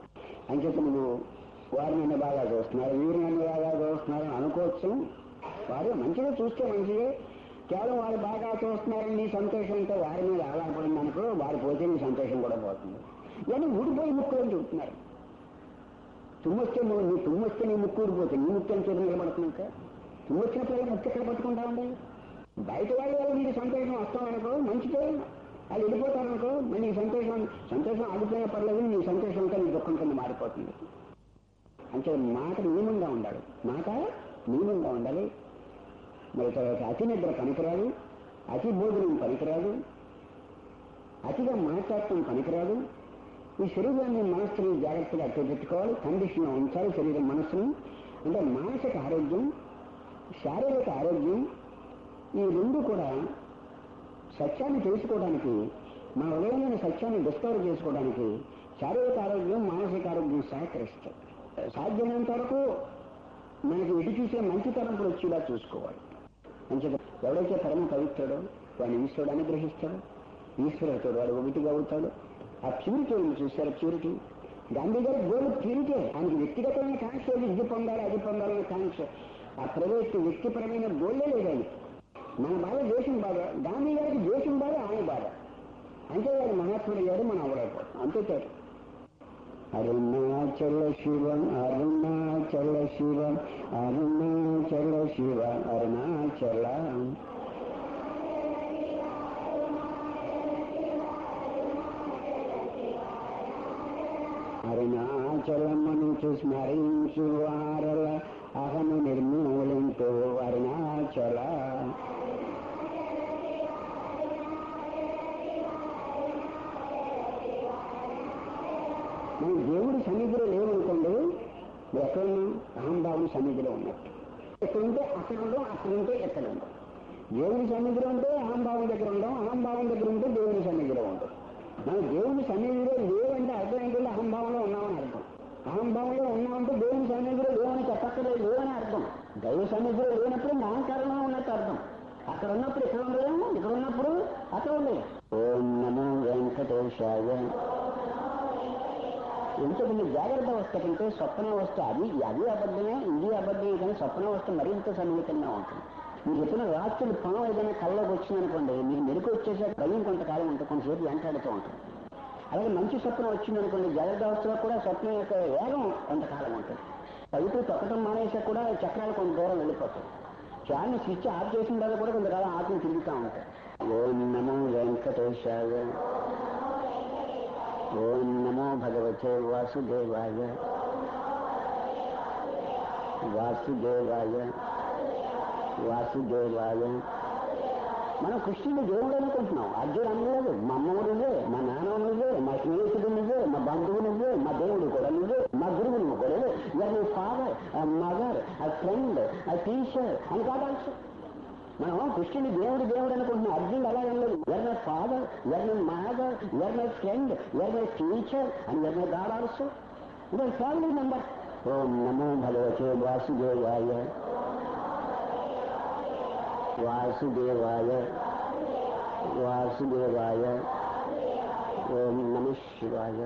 అంచేత నువ్వు వారు నన్ను బాగా చూస్తున్నారు వీరు నన్ను బాగా చూస్తున్నారు అని అనుకోవచ్చు వారు మంచిగా చూస్తే మంచిదే కేవలం వారు బాగా చూస్తున్నారని నీ సంతోషం ఉంటే వారి మీద ఆధారపడింది అనుకో వారు పోతే నీ సంతోషం కూడా పోతుంది కానీ ఊడిపోయి ముక్కు అని చెబుతున్నారు తుమ్మొస్తే నువ్వు నీ తుమ్మొస్తే నీ ముక్కు ఊడిపోతుంది నీ ముక్కు అని చెప్పి నిలబడుతున్నాక తుమ్మొచ్చినప్పుడు ముక్కు ఎక్కడ పట్టుకుంటా ఉండే బయట వాళ్ళు వాళ్ళు నీకు సంతోషం వస్తామనుకో మంచిదే వాళ్ళు వెళ్ళిపోతారనుకో మరి నీ సంతోషం సంతోషం ఆగిపోయినా పర్లేదు నీ సంతోషం ఉంటే నీ దుఃఖం కింద మారిపోతుంది అంటే మాట నియమంగా ఉండాలి మాట నియమంగా ఉండాలి మరి తర్వాత అతి నిద్ర పనికిరాదు అతి భోజనం పనికిరాదు అతిగా మాట్లాడటం పనికిరాదు ఈ శరీరాన్ని మనస్సుని జాగ్రత్తగా అట్టు పెట్టుకోవాలి కండిషన్లో ఉంచాలి శరీరం మనస్సుని అంటే మానసిక ఆరోగ్యం శారీరక ఆరోగ్యం ఈ రెండు కూడా సత్యాన్ని తెలుసుకోవడానికి మన హృదయమైన సత్యాన్ని డిస్కవర్ చేసుకోవడానికి శారీరక ఆరోగ్యం మానసిక ఆరోగ్యం సహకరిస్తాయి సాధ్యమైనంత వరకు మనకి ఎటు చూసే మంచి తరంపులు వచ్చేలా చూసుకోవాలి మంచిగా ఎవడైతే పరమ పవిత్రుడో వాడిని ఈశ్వరుడు అనుగ్రహిస్తాడు ఈశ్వరుడితో వాడు ఒకటిగా అవుతాడు ఆ ప్యూరిటీ ఉంది చూసారా ప్యూరిటీ గాంధీ గారి గోల్ ప్యూరిటీ ఆయనకి వ్యక్తిగతమైన కాంక్ష ఏది ఇది పొందాలి అది పొందాలనే కాంక్ష ఆ ప్రైవేట్ వ్యక్తిపరమైన గోళ్ళే లేదు ఆయన మన బాధ దేశం బాధ గాంధీ గారికి దేశం బాధ ఆయన బాధ అంటే వాడు మహాత్ముడు గారు మనం అవ్వలేకపోతాం అంతే తేడా అరుణాచల శివం అరుణాచల శివం అరుణాచల శివ అరుణాచల అరుణాచలమును స్మరించు వారల అహము నిర్మూలించు అరుణాచల మనం దేవుడి సన్నిధిలో లేవనుకోండి మీరు ఎక్కడ ఉన్నాం అహంభావం సన్నిధిలో ఉన్నట్టు ఎక్కడ ఉంటే అక్కడ ఉండం అక్కడ ఉంటే ఎక్కడ ఉండం దేవుడి సన్నిధిలో ఉంటే అహంభావం దగ్గర ఉండం అహంభావం దగ్గర ఉంటే దేవుడి సన్నిధిలో ఉండం మనం దేవుడి సన్నిధిలో లేవంటే అర్థం ఏంటంటే అహంభావంలో ఉన్నామని అర్థం అహంభావంలో ఉన్నామంటే దేవుని సన్నిధిలో లేవని చెప్పక్కర్లేదు లేవని అర్థం దైవ సన్నిధిలో లేనప్పుడు మహంకారంలో ఉన్నట్టు అర్థం అక్కడ ఉన్నప్పుడు ఇక్కడ ఉండలేము ఇక్కడ ఉన్నప్పుడు అక్కడ ఉండలేము ఓం నమో వెంకటేశాయ ఎందుకంటే జాగ్రత్త అవస్థ కంటే స్వప్నావస్థ అది అది అబద్ధమే ఇది అబద్ధమే కానీ స్వప్నావస్థ మరింత సన్నిహితంగా ఉంటుంది మీరు చెప్పిన రాత్రులు పాము ఏదైనా కళ్ళలోకి వచ్చిందనుకోండి మీకు మెరుగు వచ్చేసాక భయం కొంతకాలం ఉంటుంది కొంతసేపు వెంటాడుతూ ఉంటుంది అలాగే మంచి స్వప్నం వచ్చిందనుకోండి జాగ్రత్త అవస్థలో కూడా స్వప్నం యొక్క వేగం కొంతకాలం ఉంటుంది పైపు తొక్కటం మానేసా కూడా చక్రాలు కొంత దూరం వెళ్ళిపోతాయి ఫ్యాన్ స్విచ్ ఆఫ్ చేసిన తర్వాత కూడా కొంతకాలం ఆత్మ తిరుగుతూ ఉంటాయి ఓం నమో వెంకటేశాయ ఓం నమో భగవతే వాసుదేవాయ వాసుదేవాయ వాసుదేవాయ మనం కృష్ణుడు దేవుడు అనుకుంటున్నాం అర్జున్ అనలేదు మా అమ్మడు నువ్వే మా నాన్న నువ్వే మా స్నేహితుడు నువ్వే మా బంధువు నువ్వే మా దేవుడు కూడా నువ్వే మా గురువు నువ్వు కూడా యూఆర్ మై ఫాదర్ మదర్ ఆ ఫ్రెండ్ ఆ టీచర్ అని కావాల్సి మనం కృష్ణుని దేవుడు దేవుడు అనుకుంటున్నాం అర్జునుడు అలా అనలేదు you are my father you are my mother you are my friend you are my teacher and you are my God also ఇది ఫ్యామిలీ మెంబర్ ఓం నమో భగవతే వాసుదేవాయ వాసుదేవాయ వాసుదేవాయ ఓం నమ శివాయ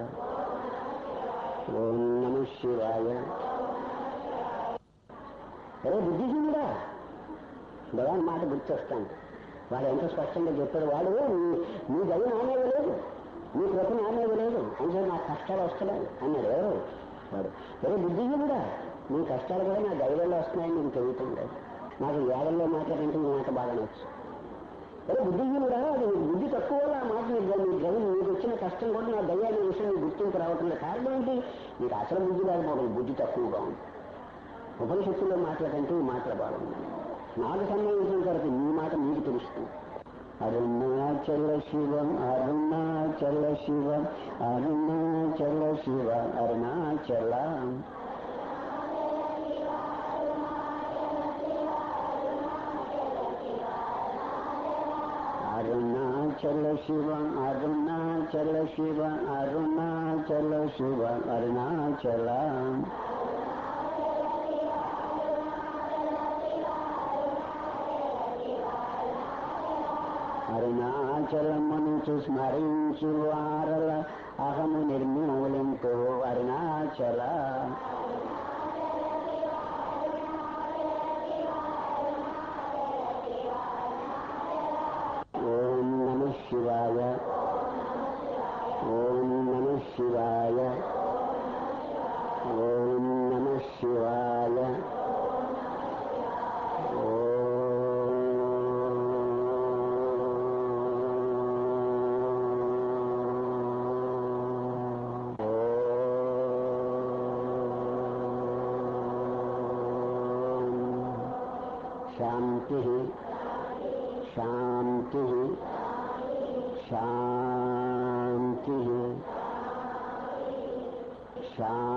ఓం నమ శివాయ అరే బుద్ధిహీనుడా భగవాన్ మాట గుర్తొస్తాను వాడు ఎంత స్పష్టంగా చెప్పాడు వాడు నీ- నీ దయ నానేది లేదు నీ కృప నానేది లేదు అంటే నాకు కష్టాలు వస్తున్నాయి అన్నాడు ఎవరు వాడు అరే బుద్ధిహీనుడా నీ కష్టాలు కూడా నా దయ వల్ల వస్తున్నాయని నీకు తెలియటం లేదు నాకు వేదల్లో మాట్లాడంటే ఈ మాట బాగా నచ్చు అరే బుద్ధిహీనుడా అది నీకు బుద్ధి తక్కువ వల్ల ఆ మాట నీకు నీ దయ నీకు వచ్చిన కష్టం కూడా నా దయ అనే విషయం నీకు గుర్తింపు రావటం లేదు కారణం ఏంటి నీకు అసలు బుద్ధి లేకపోవడం బుద్ధి తక్కువగా ఉంది ఉపనిషత్తుల్లో మాట్లాడంటే ఈ మాటలు బాగుంది నాకు సంబంధించిన తర్వాత నీ మాట నీకు తెలుస్తుంది అరుణాచల శివం అరుణాచల శివం అరుణాచల శివ అరుణాచల అరుణాచల శివం అరుణాచల శివ అరుణాచల శివ అరుణాచల అరుణాచలమును స్మరించు వారల అహము నిర్మూలింపు అరుణాచల ఓం నమ శివాయ ఓం నమ శివాయ ఓం నమ శివాయ శాంతి శాంతి శాంతి శా